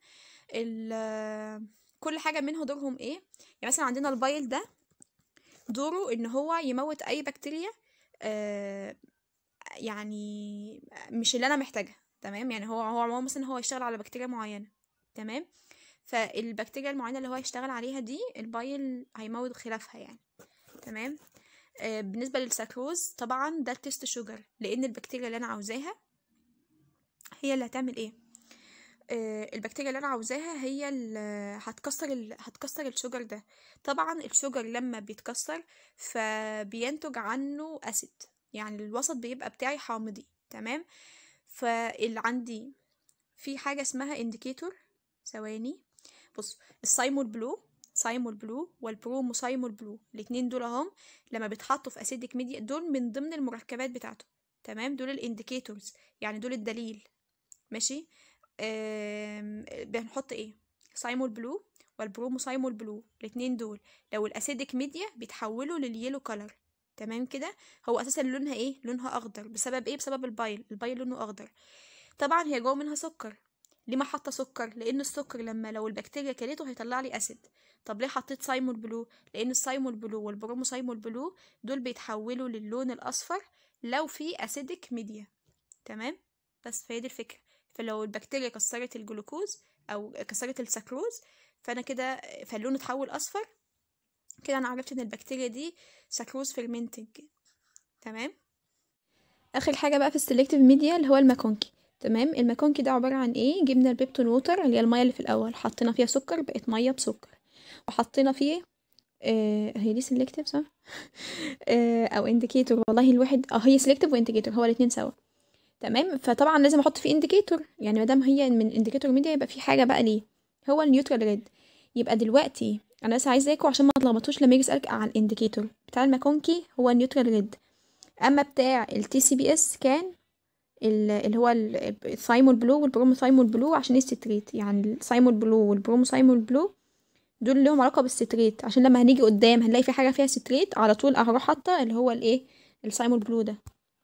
كل حاجه منها دورهم ايه يعني مثلا عندنا البايل ده دوره ان هو يموت اي بكتيريا آه يعني مش اللي انا محتاجها تمام يعني هو هو هو مثلا هو يشتغل على بكتيريا معينه تمام فالبكتيريا المعينه اللي هو هيشتغل عليها دي البايل هيموت خلافها يعني تمام آه بالنسبه للسكروز طبعا ده التست شوجر لان البكتيريا اللي انا عاوزاها هي اللي هتعمل ايه آه البكتيريا اللي انا عاوزاها هي اللي هتكسر ال... هتكسر الشوجر ده طبعا الشوجر لما بيتكسر فبينتج عنه اسيد يعني الوسط بيبقى بتاعي حامضي تمام فاللي عندي في حاجه اسمها انديكيتور ثواني بص السايمول بلو سايمول بلو والبرومو سايمول بلو الاتنين دول اهم لما بيتحطوا في اسيدك ميديا دول من ضمن المركبات بتاعته تمام دول الانديكيتورز يعني دول الدليل ماشي بنحط ايه سايمول بلو والبرومو سايمول بلو الاتنين دول لو الاسيدك ميديا بيتحولوا لليلو كولر تمام كده هو اساسا لونها ايه لونها اخضر بسبب ايه بسبب البايل البايل لونه اخضر طبعا هي جوه منها سكر ليه ما حاطه سكر لان السكر لما لو البكتيريا كلته هيطلع لي اسيد طب ليه حطيت سايمول بلو لان السايمول بلو والبرومو سايمول بلو دول بيتحولوا للون الاصفر لو في اسيدك ميديا تمام بس فهي دي الفكره فلو البكتيريا كسرت الجلوكوز او كسرت السكروز فانا كده فاللون اتحول اصفر كده انا عرفت ان البكتيريا دي سكروز فيرمنتنج تمام اخر حاجه بقى في السلكتيف ميديا اللي هو الماكونكي تمام الماكونكي ده عباره عن ايه جبنا البيبتون ووتر اللي هي الميه اللي في الاول حطينا فيها سكر بقت ميه بسكر وحطينا فيه آه هي دي سيلكتيف صح آه او انديكيتور والله الواحد اه هي سيلكتيف وانديكيتور هو الاثنين سوا تمام فطبعا لازم احط فيه انديكيتور يعني ما دام هي من انديكيتور ميديا يبقى في حاجه بقى ليه هو النيوترال ريد يبقى دلوقتي انا بس عايزاكوا عشان ما تلخبطوش لما يجي يسالك على الانديكيتور بتاع الماكونكي هو النيوترال ريد اما بتاع التي سي بي اس كان اللي هو الثايمول بلو والبرومو ثايمول بلو عشان الستريت يعني الثايمول بلو والبرومو ثايمول بلو دول لهم علاقه بالستريت عشان لما هنيجي قدام هنلاقي في حاجه فيها ستريت على طول هروح حاطه اللي هو الايه الثايمول بلو ده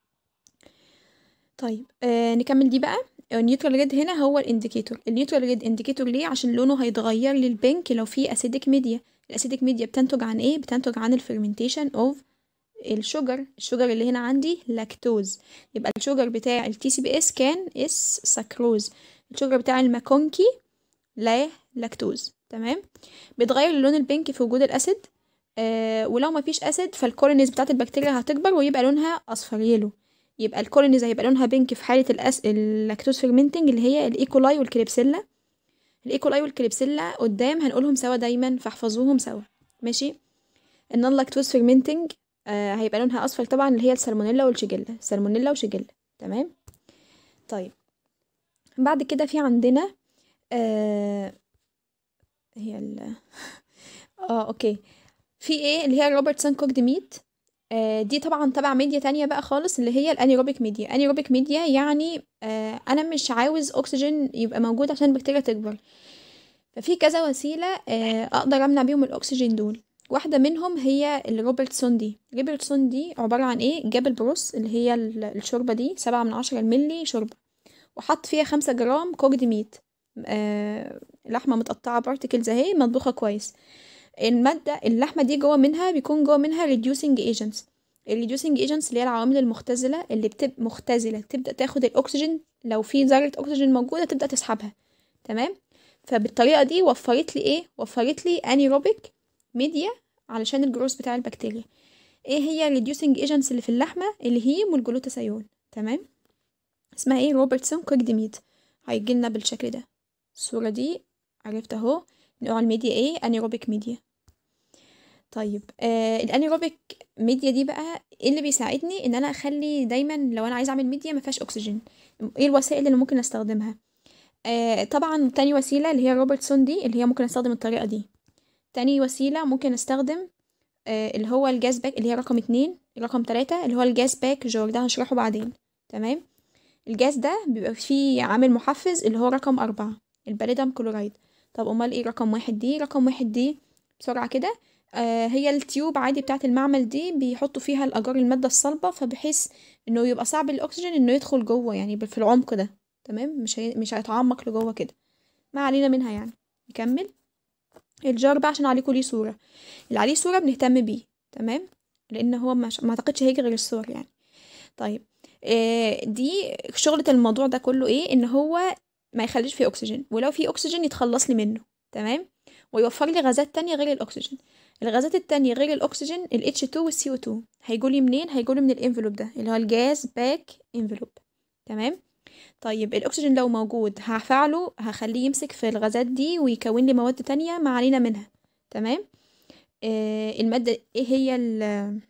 طيب آه نكمل دي بقى النيوترال ريد هنا هو الانديكيتور النيوترال ريد انديكيتور ليه عشان لونه هيتغير للبينك لو في اسيدك ميديا الاسيدك ميديا بتنتج عن ايه بتنتج عن الفرمنتيشن اوف الشوجر الشوجر اللي هنا عندي لاكتوز يبقى الشوجر بتاع التي سي بي اس كان اس سكروز الشوجر بتاع الماكونكي لا لاكتوز تمام بيتغير اللون البينك في وجود الاسيد آه ولو ما فيش اسيد فالكولونيز بتاعت البكتيريا هتكبر ويبقى لونها اصفر يلو يبقى الكولونيز هيبقى لونها بينك في حاله الأس... اللاكتوز فيرمنتنج اللي هي الايكولاي والكليبسيلا الايكولاي والكليبسيلا قدام هنقولهم سوا دايما فاحفظوهم سوا ماشي النون لاكتوز فيرمنتنج آه هيبقى لونها اصفر طبعا اللي هي السالمونيلا والشيجيلا سالمونيلا وشيجيلا تمام طيب بعد كده في عندنا آه هي ال اه اوكي في ايه اللي هي روبرتسون كوكد ميت آه دي طبعا تبع ميديا تانية بقى خالص اللي هي الانيروبيك ميديا انيروبيك ميديا يعني آه انا مش عاوز اكسجين يبقى موجود عشان البكتيريا تكبر ففي كذا وسيلة آه اقدر امنع بيهم الاكسجين دول واحدة منهم هي الروبرتسون دي روبرتسون دي عبارة عن ايه جاب البروس اللي هي الشوربة دي سبعة من عشرة الملي شوربة وحط فيها خمسة جرام كوكد ميت آه لحمة متقطعة بارتكلز اهي مطبوخة كويس المادة اللحمة دي جوه منها بيكون جوه منها reducing agents reducing agents اللي هي العوامل المختزلة اللي بتبقى مختزلة تبدأ تاخد الأكسجين لو في ذرة أكسجين موجودة تبدأ تسحبها تمام فبالطريقة دي وفرت لي ايه وفرت لي انيروبيك ميديا علشان الجروث بتاع البكتيريا ايه هي reducing agents اللي في اللحمه الهيم والجلوتاثيون تمام اسمها ايه روبرتسون كوكد ميت هيجي لنا بالشكل ده الصوره دي عرفت اهو نوع الميديا ايه انيروبيك ميديا طيب آه الانيروبيك ميديا دي بقى ايه اللي بيساعدني ان انا اخلي دايما لو انا عايزه اعمل ميديا ما فيهاش اكسجين ايه الوسائل اللي ممكن استخدمها آه طبعا تاني وسيله اللي هي روبرتسون دي اللي هي ممكن استخدم الطريقه دي تاني وسيله ممكن استخدم آه اللي هو الجاز باك اللي هي رقم اتنين رقم تلاتة اللي هو الجاز باك جور ده هنشرحه بعدين تمام الجاز ده بيبقى فيه عامل محفز اللي هو رقم أربعة الباليدم كلورايد طب امال ايه رقم واحد دي رقم واحد دي بسرعة كده آه هي التيوب عادي بتاعة المعمل دي بيحطوا فيها الأجار المادة الصلبة فبحيث انه يبقى صعب الأكسجين انه يدخل جوه يعني في العمق ده تمام مش هي... مش هيتعمق لجوه كده ما علينا منها يعني نكمل الجار بقى عشان عليكم ليه صورة اللي عليه صورة بنهتم بيه تمام لان هو مش... ما اعتقدش هيجي غير الصور يعني طيب آه دي شغلة الموضوع ده كله ايه ان هو ما يخليش فيه اكسجين ولو فيه اكسجين يتخلص لي منه تمام ويوفر لي غازات تانية غير الاكسجين الغازات التانية غير الاكسجين ال H2 وال CO2 هيجولي منين هيجولي من الانفلوب ده اللي هو الجاز باك انفلوب تمام طيب الاكسجين لو موجود هفعله هخليه يمسك في الغازات دي ويكون لي مواد تانية ما علينا منها تمام آه المادة ايه هي ال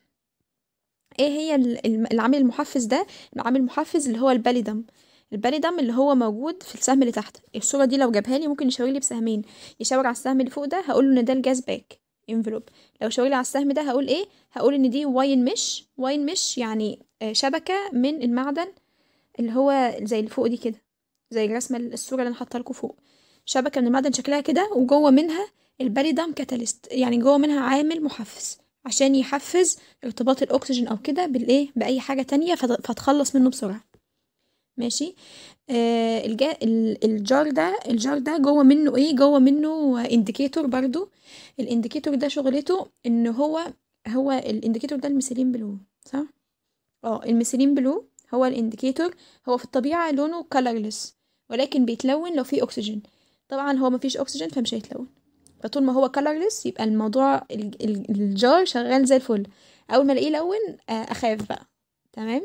ايه هي العامل المحفز ده العامل المحفز اللي هو الباليدم الباليدم اللي هو موجود في السهم اللي تحت الصوره دي لو جابها لي ممكن يشاور لي بسهمين يشاور على السهم اللي فوق ده هقول له ان ده الجاز باك انفلوب لو شاور لي على السهم ده هقول ايه هقول ان دي واين مش واين مش يعني شبكه من المعدن اللي هو زي اللي فوق دي كده زي الرسمه الصوره اللي انا حاطها لكم فوق شبكه من المعدن شكلها كده وجوه منها الباليدم كاتاليست يعني جوه منها عامل محفز عشان يحفز ارتباط الاكسجين او كده بالايه باي حاجه تانية فتخلص منه بسرعه ماشي آه الجا الجار ده الجار ده جوه منه ايه جوه منه انديكيتور برضو الانديكيتور ده شغلته ان هو هو الانديكيتور ده الميثيلين بلو صح اه الميثيلين بلو هو الانديكيتور هو في الطبيعه لونه كلرلس ولكن بيتلون لو فيه اكسجين طبعا هو مفيش اكسجين فمش هيتلون فطول ما هو كلرلس يبقى الموضوع الجار شغال زي الفل اول ما الاقيه لون اخاف بقى تمام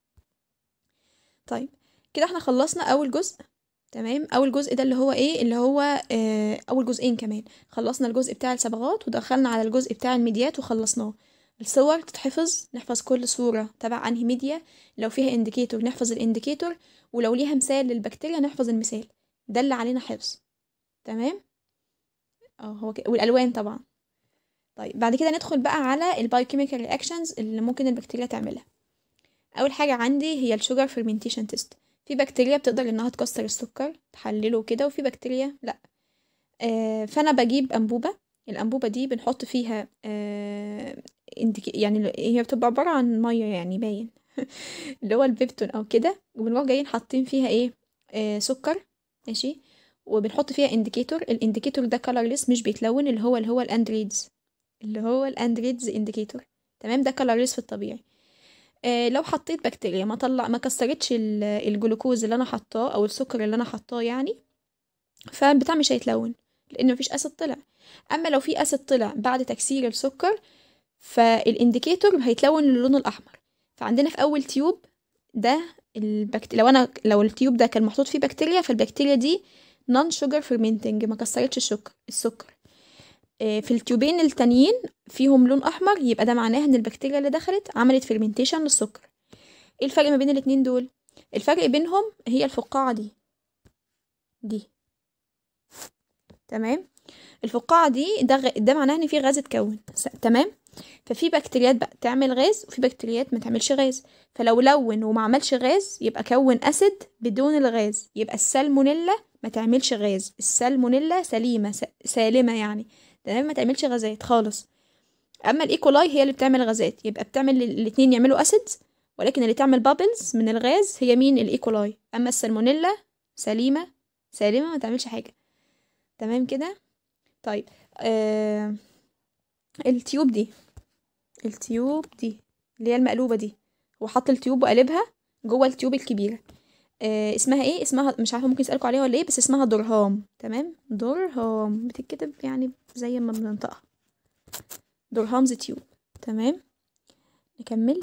طيب كده احنا خلصنا اول جزء تمام اول جزء ده اللي هو ايه اللي هو اه اول جزئين كمان خلصنا الجزء بتاع الصبغات ودخلنا على الجزء بتاع الميديات وخلصناه الصور تتحفظ نحفظ كل صورة تبع انهي ميديا لو فيها انديكيتور نحفظ الانديكيتور ولو ليها مثال للبكتيريا نحفظ المثال ده اللي علينا حفظ تمام اه هو كده والالوان طبعا طيب بعد كده ندخل بقى على البايوكيميكال رياكشنز اللي ممكن البكتيريا تعملها اول حاجه عندي هي الشوجر فيرمنتيشن تيست في بكتيريا بتقدر انها تكسر السكر تحلله كده وفي بكتيريا لا آه فانا بجيب انبوبه الانبوبه دي بنحط فيها آه يعني هي بتبقى عباره عن ميه يعني باين اللي هو البيبتون او كده وبنروح جايين حاطين فيها ايه آه سكر ماشي وبنحط فيها انديكيتور الانديكيتور ده كلرلس مش بيتلون اللي هو اللي هو الاندريدز اللي هو الاندريدز انديكيتور تمام ده كلرلس في الطبيعي آه لو حطيت بكتيريا ما طلع ما كسرتش الجلوكوز اللي انا حطاه او السكر اللي انا حطاه يعني فالبتاع مش هيتلون لان مفيش اسيد طلع اما لو في اسيد طلع بعد تكسير السكر فالانديكيتور هيتلون للون الاحمر فعندنا في اول تيوب ده البكت... لو انا لو التيوب ده كان محطوط فيه بكتيريا فالبكتيريا دي نون شوجر فيرمنتنج ما كسرتش السكر السكر في التيوبين التانيين فيهم لون احمر يبقى ده معناه ان البكتيريا اللي دخلت عملت فيرمنتيشن للسكر ايه الفرق ما بين الاتنين دول الفرق بينهم هي الفقاعه دي دي تمام الفقاعه دي ده غ... ده معناه ان في غاز اتكون تمام ففي بكتيريات بقى تعمل غاز وفي بكتيريات ما تعملش غاز فلو لون وما عملش غاز يبقى كون اسيد بدون الغاز يبقى السالمونيلا ما تعملش غاز السالمونيلا سليمه س... سالمه يعني تمام ما تعملش غازات خالص اما الايكولاي هي اللي بتعمل غازات يبقى بتعمل الاتنين يعملوا اسيدز ولكن اللي تعمل بابلز من الغاز هي مين الايكولاي اما السالمونيلا سليمه سالمه ما تعملش حاجه تمام كده طيب آه التيوب دي التيوب دي اللي هي المقلوبه دي هو حط التيوب وقلبها جوه التيوب الكبيره آه اسمها ايه اسمها مش عارفه ممكن يسالكوا عليها ولا ايه بس اسمها درهام تمام درهام بتتكتب يعني زي ما بننطقها درهامز تيوب تمام نكمل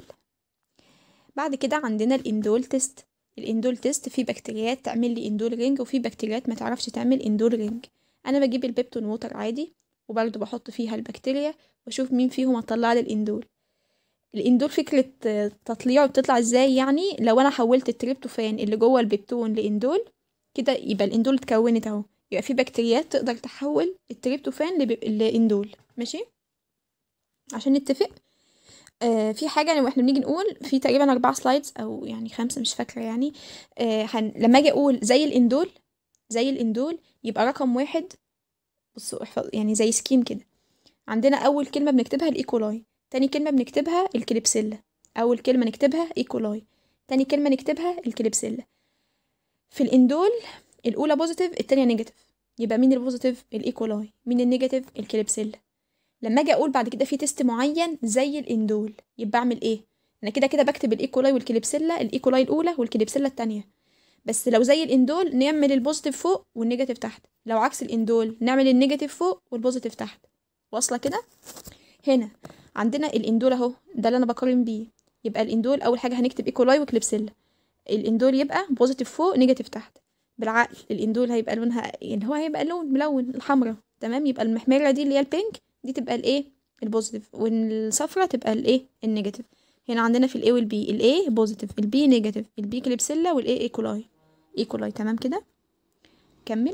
بعد كده عندنا الاندول تيست الاندول تيست في بكتيريات تعمل لي اندول رينج وفي بكتيريات ما تعرفش تعمل اندول رينج انا بجيب البيبتون ووتر عادي وبرضه بحط فيها البكتيريا واشوف مين فيهم هتطلع لي الاندول الاندول فكرة تطليعه بتطلع ازاي يعني لو انا حولت التريبتوفان اللي جوه البيبتون لاندول كده يبقى الاندول اتكونت اهو يبقى في بكتيريات تقدر تحول التريبتوفان لاندول ماشي عشان نتفق آه في حاجة واحنا بنيجي نقول في تقريبا أربعة سلايدز أو يعني خمسة مش فاكرة يعني آه هن... لما أجي أقول زي الإندول زي الإندول يبقى رقم واحد بصوا احفظ يعني زي سكيم كده عندنا أول كلمة بنكتبها الإيكولاي تاني كلمة بنكتبها الكليبسيلا أول كلمة نكتبها إيكولاي تاني كلمة نكتبها الكليبسيلا في الإندول الأولى بوزيتيف التانية نيجاتيف يبقى مين البوزيتيف الإيكولاي مين النيجاتيف الكليبسيلا لما اجي اقول بعد كده في تيست معين زي الاندول يبقى اعمل ايه انا كده كده بكتب الايكولاي والكليبسيلا الايكولاي الاولى والكليبسيلا التانية بس لو زي الاندول نعمل البوزيتيف فوق والنيجاتيف تحت لو عكس الاندول نعمل النيجاتيف فوق والبوزيتيف تحت واصله كده هنا عندنا الاندول اهو ده اللي انا بقارن بيه يبقى الاندول اول حاجه هنكتب ايكولاي وكليبسيلا الاندول يبقى بوزيتيف فوق نيجاتيف تحت بالعقل الاندول هيبقى لونها اللي هو هيبقى لون ملون الحمراء تمام يبقى المحمره دي اللي هي البينك دي تبقى الايه البوزيتيف والصفرة تبقى الايه النيجاتيف هنا عندنا في الاي والبي الاي بوزيتيف البي نيجاتيف البي كليبسيلا والاي ايكولاي ايكولاي تمام كده كمل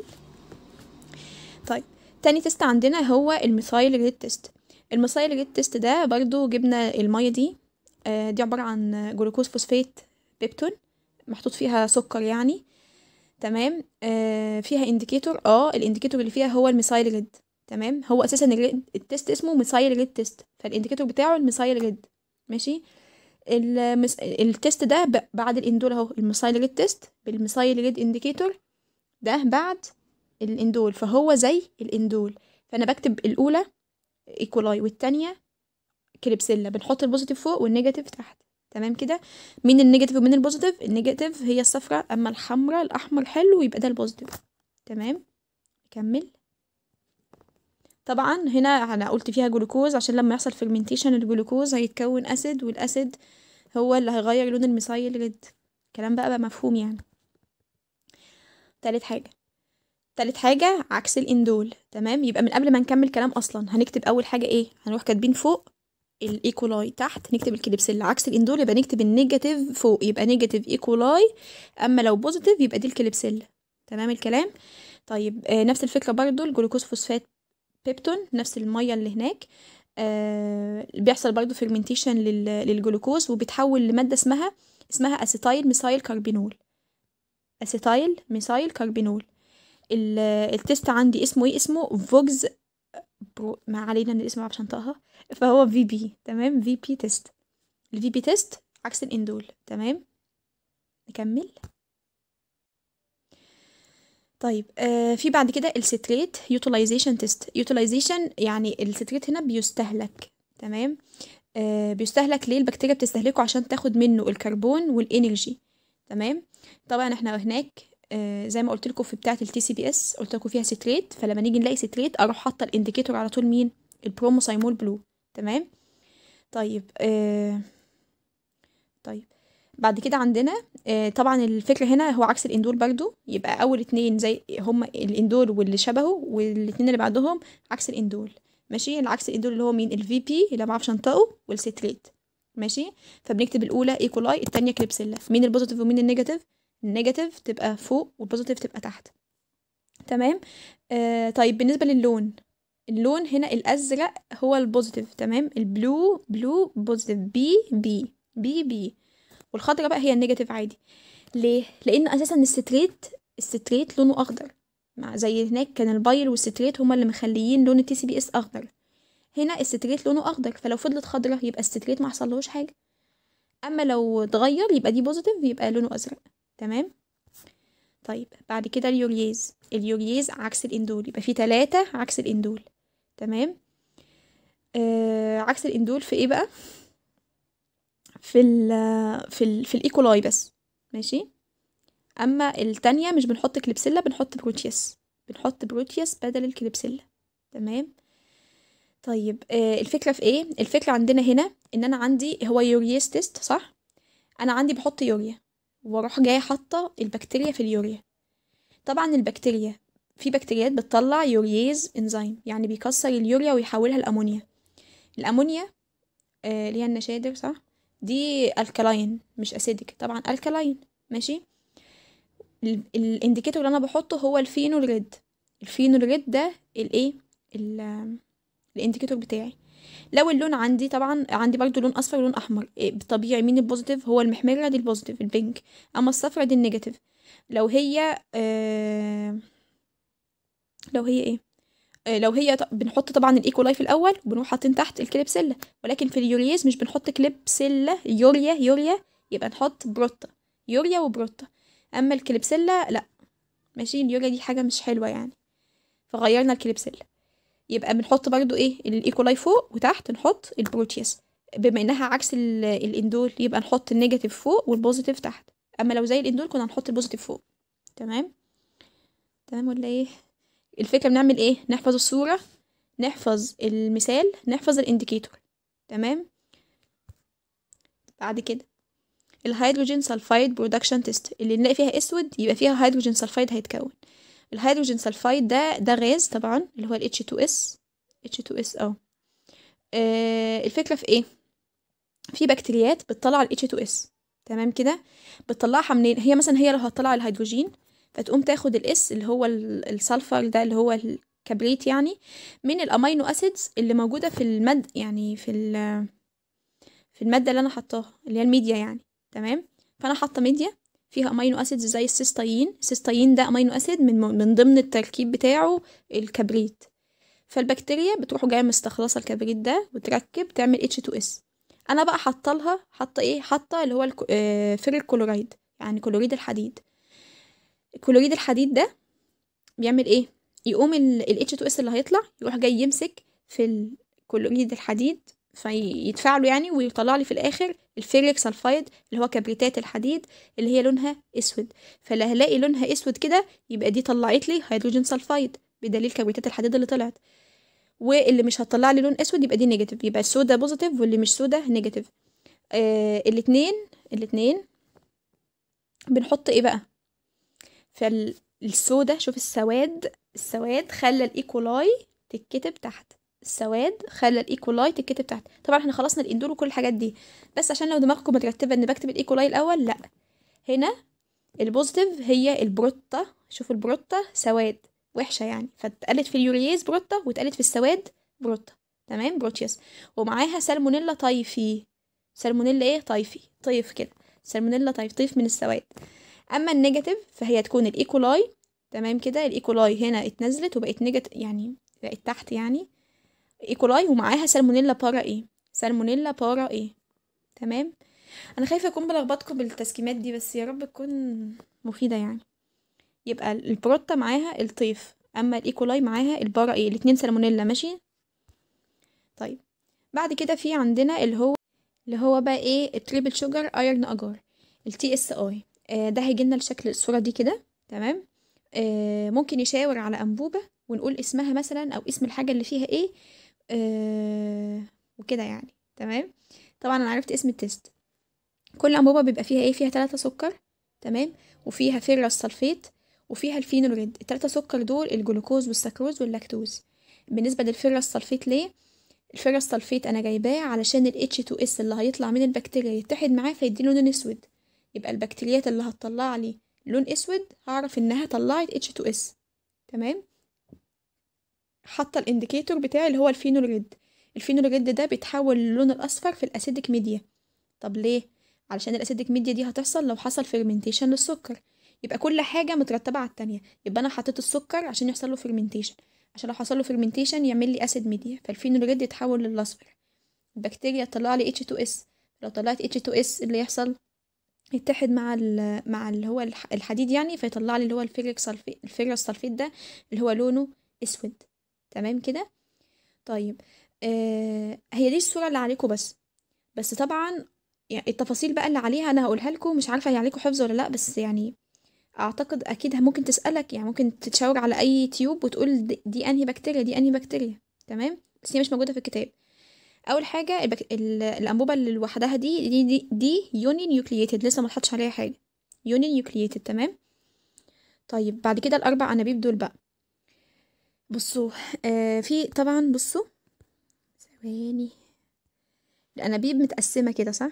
طيب تاني تيست عندنا هو الميثايل ريد تيست الميثايل ريد تيست ده برضو جبنا المية دي آه دي عبارة عن جلوكوز فوسفات بيبتون محطوط فيها سكر يعني تمام آه فيها انديكيتور اه الانديكيتور اللي فيها هو الميثايل ريد تمام هو اساسا التيست اسمه ميثايل ريد تيست فالانديكيتور بتاعه الميثايل ريد ماشي المس... التيست ده ب... بعد الاندول اهو الميثايل ريد تيست بالميثايل ريد انديكيتور ده بعد الاندول فهو زي الاندول فانا بكتب الاولى ايكولاي والتانية كليبسيلا بنحط البوزيتيف فوق والنيجاتيف تحت تمام كده مين النيجاتيف ومين البوزيتيف النيجاتيف هي الصفراء اما الحمراء الاحمر حلو يبقى ده البوزيتيف تمام نكمل طبعا هنا انا قلت فيها جلوكوز عشان لما يحصل فيرمنتيشن الجلوكوز هيتكون اسيد والاسيد هو اللي هيغير لون الميثايل ريد الكلام بقى بقى مفهوم يعني تالت حاجه تالت حاجه عكس الاندول تمام يبقى من قبل ما نكمل كلام اصلا هنكتب اول حاجه ايه هنروح كاتبين فوق الايكولاي تحت نكتب الكليبسيلا عكس الاندول يبقى نكتب النيجاتيف فوق يبقى نيجاتيف ايكولاي اما لو بوزيتيف يبقى دي الكليبسيلا تمام الكلام طيب آه نفس الفكره برضو الجلوكوز فوسفات بيبتون نفس الميه اللي هناك آه بيحصل برضو فيرمنتيشن للجلوكوز وبيتحول لماده اسمها اسمها اسيتايل ميثايل كاربينول اسيتايل ميثايل كاربينول التست عندي اسمه ايه اسمه فوجز برو ما علينا من الاسم عشان انطقها فهو في بي تمام في بي تيست الفي بي تيست عكس الاندول تمام نكمل طيب آه في بعد كده الستريت يوتيلايزيشن تيست يوتيلايزيشن يعني الستريت هنا بيستهلك تمام آه بيستهلك ليه البكتيريا بتستهلكه عشان تاخد منه الكربون والانرجي تمام طبعا احنا هناك آه زي ما قلت لكم في بتاعه التي سي بي اس قلت لكم فيها ستريت فلما نيجي نلاقي ستريت اروح حاطه الانديكيتور على طول مين البروموسايمول بلو تمام طيب آه طيب بعد كده عندنا آه طبعا الفكرة هنا هو عكس الاندول برضو يبقى اول اتنين زي هما الاندول واللي شبهه والاتنين اللي بعدهم عكس الاندول ماشي العكس الاندول اللي هو مين الفي بي اللي معرفش انطقه والستريت ماشي فبنكتب الاولى ايكولاي التانية كليبسيلا مين البوزيتيف ومين النيجاتيف النيجاتيف تبقى فوق والبوزيتيف تبقى تحت تمام آه طيب بالنسبة للون اللون هنا الازرق هو البوزيتيف تمام البلو بلو بوزيتيف بي بي بي بي والخضرا بقى هي النيجاتيف عادي ليه لان اساسا الستريت الستريت لونه اخضر مع زي هناك كان البايل والستريت هما اللي مخليين لون التي سي بي اس اخضر هنا الستريت لونه اخضر فلو فضلت خضرا يبقى الستريت ما حصلهوش حاجه اما لو اتغير يبقى دي بوزيتيف يبقى لونه ازرق تمام طيب بعد كده اليوريز اليوريز عكس الاندول يبقى في ثلاثة عكس الاندول تمام آه عكس الاندول في ايه بقى في ال في ال في الايكولاي بس ماشي اما التانية مش بنحط كليبسيلا بنحط بروتياس بنحط بروتياس بدل الكليبسيلا تمام طيب آه الفكره في ايه الفكره عندنا هنا ان انا عندي هو يورياز تيست صح انا عندي بحط يوريا واروح جايه حاطه البكتيريا في اليوريا طبعا البكتيريا في بكتيريات بتطلع يورياز انزيم يعني بيكسر اليوريا ويحولها لامونيا الامونيا آه اللي هي النشادر صح دي الكلاين مش اسيدك طبعا الكلاين ماشي ال- الانديكيتور اللي انا بحطه هو الفينول ريد الفينول ريد ده الايه ال- الانديكيتور بتاعي لو اللون عندي طبعا عندي برضو لون اصفر ولون احمر إيه، طبيعي مين البوزيتيف هو المحمره دي البوزيتيف البينك اما الصفرا دي النيجاتيف لو هي آه لو هي ايه آه، لو هي ط- بنحط طبعا الايكولاي في الاول وبنروح حاطين تحت الكليبسيلا ولكن في اليورياز مش بنحط كليبسيلا يوريا يوريا يبقى نحط بروتا يوريا وبروتا اما الكليبسيلا لا ماشي اليوريا دي حاجه مش حلوه يعني فغيرنا الكليبسيلا يبقى بنحط برضو ايه الايكولاي فوق وتحت نحط البروتياس بما انها عكس ال- الاندول يبقى نحط النيجاتيف فوق والبوزيتيف تحت اما لو زي الاندول كنا هنحط البوزيتيف فوق تمام تمام ولا ايه الفكره بنعمل ايه نحفظ الصوره نحفظ المثال نحفظ الانديكيتور تمام بعد كده الهيدروجين سلفايد برودكشن تيست اللي نلاقي فيها اسود يبقى فيها هيدروجين سلفايد هيتكون الهيدروجين سلفايد ده ده غاز طبعا اللي هو ال H2S H2S اه آه، الفكره في ايه في بكتيريات بتطلع ال H2S تمام كده بتطلعها منين هي مثلا هي لو هتطلع الهيدروجين فتقوم تاخد الاس اللي هو ال- السلفر ده اللي هو الكبريت يعني من الامينو اسيدز اللي موجوده في المد يعني في ال- في الماده اللي انا حطاها اللي هي الميديا يعني تمام فانا حاطه ميديا فيها امينو اسيدز زي السيستاين السيستاين ده امينو اسيد من من ضمن التركيب بتاعه الكبريت فالبكتيريا بتروح جايه مستخلصه الكبريت ده وتركب تعمل H2S انا بقى حاطه لها حاطه ايه حاطه اللي هو الك- آه، فيريل كلورايد يعني كلوريد الحديد كلوريد الحديد ده بيعمل ايه يقوم ال H2S اللي هيطلع يروح جاي يمسك في الكلوريد الحديد فيتفاعلوا يعني ويطلع لي في الاخر الفيريك سلفايد اللي هو كبريتات الحديد اللي هي لونها اسود فلا هلاقي لونها اسود كده يبقى دي طلعت لي هيدروجين سلفايد بدليل كبريتات الحديد اللي طلعت واللي مش هتطلع لي لون اسود يبقى دي نيجاتيف يبقى السودا بوزيتيف واللي مش سودا نيجاتيف آه الاتنين الاتنين بنحط ايه بقى فالسودا شوف السواد السواد خلى الايكولاي تتكتب تحت السواد خلى الايكولاي تتكتب تحت طبعا احنا خلصنا الاندول وكل الحاجات دي بس عشان لو دماغكم مترتبه ان بكتب الايكولاي الاول لا هنا البوزيتيف هي البروتا شوفوا البروتا سواد وحشه يعني فاتقالت في اليورياز بروتا واتقالت في السواد بروتا تمام بروتيوس ومعاها سالمونيلا طيفي سالمونيلا ايه طيفي طيف كده سالمونيلا طيف طيف من السواد اما النيجاتيف فهي تكون الايكولاي تمام كده الايكولاي هنا اتنزلت وبقت نيجاتيف يعني بقت تحت يعني ايكولاي ومعاها سالمونيلا بارا ايه سالمونيلا بارا ايه تمام انا خايفه اكون بلخبطكم بالتسكيمات دي بس يا رب تكون مفيده يعني يبقى البروتا معاها الطيف اما الايكولاي معاها البارا ايه الاتنين سالمونيلا ماشي طيب بعد كده في عندنا اللي هو اللي هو بقى ايه التريبل شوجر ايرن اجار التي اس اي ده هيجي لنا لشكل الصوره دي كده تمام آه ممكن يشاور على انبوبه ونقول اسمها مثلا او اسم الحاجه اللي فيها ايه آه وكده يعني تمام طبعا انا عرفت اسم التيست كل انبوبه بيبقى فيها ايه فيها ثلاثة سكر تمام وفيها فيرس سلفيت وفيها الفينول ريد الثلاثة سكر دول الجلوكوز والسكروز واللاكتوز بالنسبه للفيرس سلفيت ليه الفيرس سلفيت انا جايباه علشان ال H2S اللي هيطلع من البكتيريا يتحد معاه فيديله لون اسود يبقى البكتيريات اللي هتطلع لي لون اسود هعرف انها طلعت H2S تمام حاطه الانديكيتور بتاعي اللي هو الفينول ريد الفينول ريد ده بيتحول للون الاصفر في الاسيدك ميديا طب ليه علشان الاسيدك ميديا دي هتحصل لو حصل فيرمنتيشن للسكر يبقى كل حاجه مترتبه على التانية يبقى انا حطيت السكر عشان يحصل له فيرمنتيشن عشان لو حصل له فيرمنتيشن يعمل لي اسيد ميديا فالفينول ريد يتحول للاصفر البكتيريا تطلع لي H2S لو طلعت H2S اللي يحصل يتحد مع ال مع اللي هو الح- الحديد يعني فيطلع لي اللي هو الفيريك سلفيت الفيرس سلفيت ده اللي هو لونه اسود تمام كده طيب آه هي دي الصورة اللي عليكم بس بس طبعا يعني التفاصيل بقى اللي عليها انا هقولها لكم مش عارفة هي عليكم حفظ ولا لا بس يعني اعتقد اكيد ممكن تسألك يعني ممكن تتشاور على اي تيوب وتقول دي, دي انهي بكتيريا دي انهي بكتيريا تمام بس هي مش موجوده في الكتاب اول حاجه البك... ال- الانبوبه اللي لوحدها دي دي دي, دي يوني نيوكلييتد لسه ما اتحطش عليها حاجه يوني نيوكلييتد تمام طيب بعد كده الاربع انابيب دول بقى بصوا آه في طبعا بصوا ثواني الانابيب متقسمه كده صح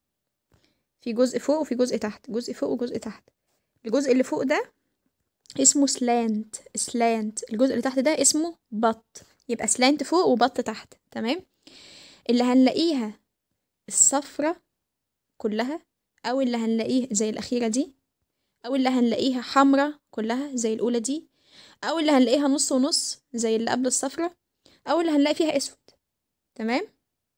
في جزء فوق وفي جزء تحت جزء فوق وجزء تحت الجزء اللي فوق ده اسمه سلانت سلانت الجزء اللي تحت ده اسمه بط يبقى سلانت فوق وبط تحت تمام اللي هنلاقيها الصفرة كلها او اللي هنلاقيه زي الاخيرة دي او اللي هنلاقيها حمرة كلها زي الاولى دي او اللي هنلاقيها نص ونص زي اللي قبل الصفرة او اللي هنلاقي فيها اسود تمام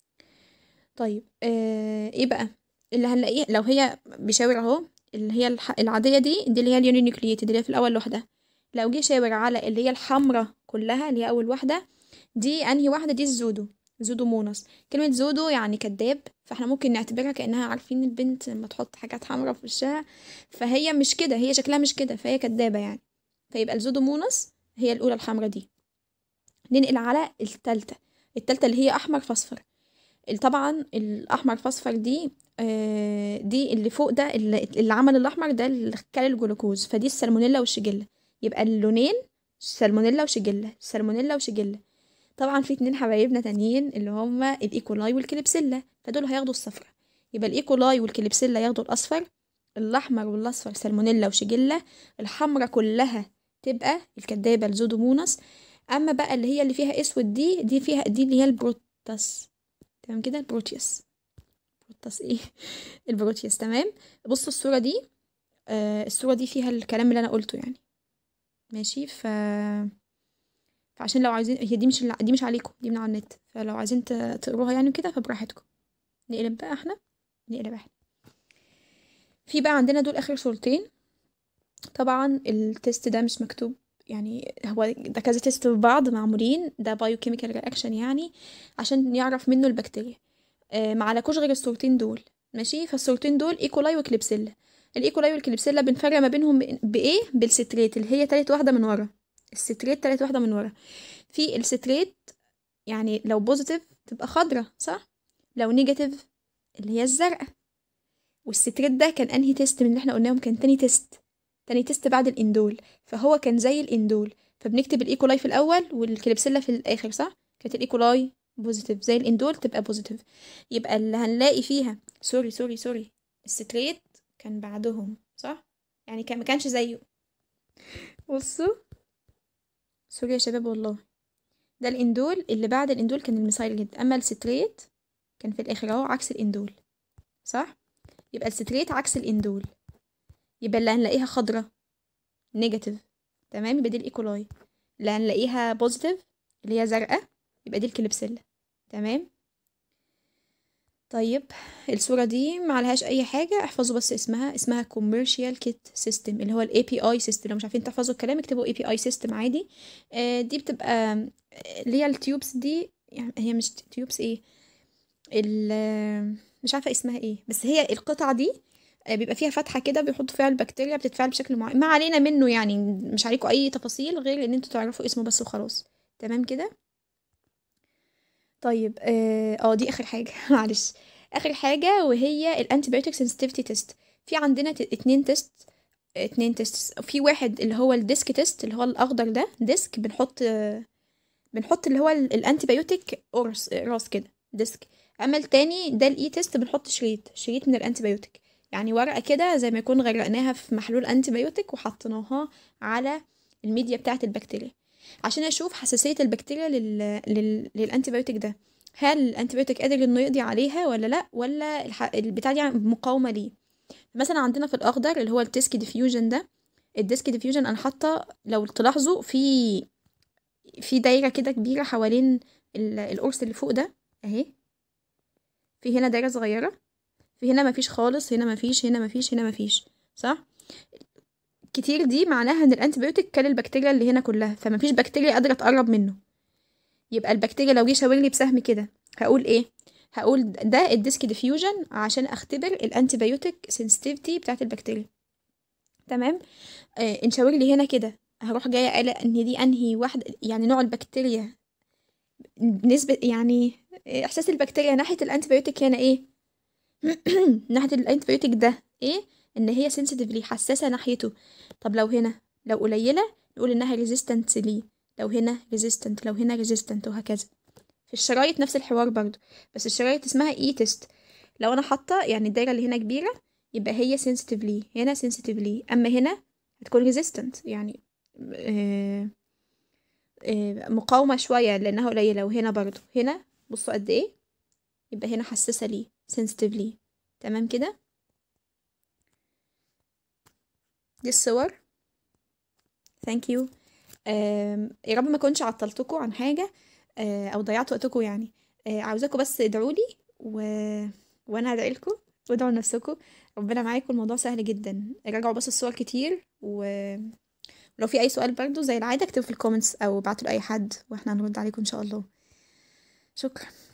طيب آه ايه بقى اللي هنلاقيه لو هي بيشاور اهو اللي هي الح... العادية دي دي اللي هي اليونينيوكلييتد اللي هي في الأول لوحدها لو جه شاور على اللي هي الحمرة كلها اللي هي أول واحدة دي أنهي واحدة دي الزودو زودو مونس كلمة زودو يعني كذاب فاحنا ممكن نعتبرها كأنها عارفين البنت لما تحط حاجات حمرا في وشها فهي مش كده هي شكلها مش كده فهي كدابة يعني فيبقى الزودو مونس هي الأولى الحمرا دي ننقل على التالتة التالتة اللي هي أحمر فاصفر طبعا الأحمر فاصفر دي آه، دي اللي فوق ده اللي, اللي عمل الأحمر ده اللي كل الجلوكوز فدي السالمونيلا والشجلة يبقى اللونين سالمونيلا وشجلة سالمونيلا وشجلة طبعا في اتنين حبايبنا تانيين اللي هما الايكولاي والكليبسيلا فدول هياخدوا الصفرة يبقى الايكولاي والكليبسيلا ياخدوا الاصفر الاحمر والاصفر سالمونيلا وشجلة الحمرة كلها تبقى الكدابة الزودوموناس اما بقى اللي هي اللي فيها اسود دي دي فيها دي اللي هي البروتاس تمام كده البروتيوس بروتاس ايه البروتيوس تمام بصوا الصورة دي آه الصورة دي فيها الكلام اللي انا قلته يعني ماشي ف فعشان لو عايزين هي دي مش دي مش عليكم دي من على النت فلو عايزين ت- تقروها يعني كده فبراحتكم نقلب بقى احنا نقلب احنا في بقى عندنا دول اخر صورتين طبعا التست ده مش مكتوب يعني هو ده كذا تيست في بعض معمولين ده بايوكيميكال رياكشن يعني عشان يعرف منه البكتيريا آه ما عليكوش غير الصورتين دول ماشي فالصورتين دول ايكولاي وكليبسيلا الايكولاي والكليبسيلا بنفرق ما بينهم ب- بايه بالستريت اللي هي تالت واحده من ورا الستريت تالت واحده من ورا في الستريت يعني لو بوزيتيف تبقى خضرة صح لو نيجاتيف اللي هي الزرقاء والستريت ده كان انهي تيست من اللي احنا قلناهم كان تاني تيست تاني تيست بعد الاندول فهو كان زي الاندول فبنكتب الايكولاي في الاول والكليبسيلا في الاخر صح كانت الايكولاي بوزيتيف زي الاندول تبقى بوزيتيف يبقى اللي هنلاقي فيها سوري سوري سوري الستريت كان بعدهم صح يعني كان ما كانش زيه بصوا سوري يا شباب والله ده الاندول اللي بعد الاندول كان الميثايل جدا اما الستريت كان في الاخر اهو عكس الاندول صح يبقى الستريت عكس الاندول يبقى اللي هنلاقيها خضرة نيجاتيف تمام يبقى دي الايكولاي اللي هنلاقيها بوزيتيف اللي هي زرقاء يبقى دي الكليبسيلا تمام طيب الصورة دي ما عليهاش أي حاجة احفظوا بس اسمها اسمها commercial kit system اللي هو ال API system لو مش عارفين تحفظوا الكلام اكتبوا API system عادي آه دي بتبقى اللي هي التيوبس دي يعني هي مش تيوبس ايه ال مش عارفة اسمها ايه بس هي القطعة دي آه، بيبقى فيها فتحة كده بيحطوا فيها البكتيريا بتتفاعل بشكل معين ما علينا منه يعني مش عليكم أي تفاصيل غير إن انتوا تعرفوا اسمه بس وخلاص تمام كده طيب اه آه، دي اخر حاجه معلش اخر حاجه وهي الانتيبيوتيك سنسيتيفيتي تيست في عندنا ت- اتنين تيست اتنين تيست في واحد اللي هو الديسك تيست اللي هو الاخضر ده ديسك بنحط آه، بنحط اللي هو ال- الانتيبيوتيك قرص راس كده ديسك اما التاني ده الاي تيست بنحط شريط شريط من الانتيبيوتيك يعني ورقه كده زي ما يكون غرقناها في محلول انتيبيوتيك وحطيناها على الميديا بتاعه البكتيريا عشان اشوف حساسيه البكتيريا لل... لل... للانتيبيوتيك ده هل الانتيبيوتيك قادر انه يقضي عليها ولا لا ولا الح... البتاع دي مقاومه ليه مثلا عندنا في الاخضر اللي هو الديسك ديفيوجن ده الديسك ديفيوجن انا حاطه لو تلاحظوا في في دايره كده كبيره حوالين ال- القرص اللي فوق ده اهي في هنا دايره صغيره في هنا مفيش خالص هنا مفيش هنا مفيش هنا مفيش صح كتير دي معناها ان الانتيبيوتيك كل البكتيريا اللي هنا كلها فمفيش بكتيريا قادره تقرب منه يبقى البكتيريا لو جه شاور لي بسهم كده هقول ايه هقول ده الديسك ديفيوجن عشان اختبر الانتيبيوتيك سنسيتيفيتي بتاعت البكتيريا تمام آه ان شاور لي هنا كده هروح جايه قايله ان دي انهي واحده يعني نوع البكتيريا نسبة يعني احساس البكتيريا ناحية الانتيبيوتيك هنا ايه ناحية الانتيبيوتيك ده ايه ان هي sensitively حساسة ناحيته طب لو هنا لو قليلة نقول انها resistant ليه لو هنا resistant لو هنا resistant وهكذا في الشرايط نفس الحوار برضو بس الشرايط اسمها اي تيست لو انا حاطة يعني الدايرة اللي هنا كبيرة يبقى هي sensitive ليه هنا sensitive ليه اما هنا هتكون resistant يعني آه آه مقاومة شوية لانها قليلة وهنا برضو هنا بصوا قد ايه يبقى هنا حساسة ليه sensitive ليه تمام كده دي الصور ثانك يو يا رب ما كنتش عطلتكم عن حاجه آه او ضيعت وقتكم يعني آه عاوزاكم بس ادعوا لي و... وانا هدعي لكم وادعوا لنفسكم ربنا معاكم الموضوع سهل جدا راجعوا بس الصور كتير و... ولو في اي سؤال برضو زي العاده اكتبوا في الكومنتس او ابعتوا لاي حد واحنا هنرد عليكم ان شاء الله شكرا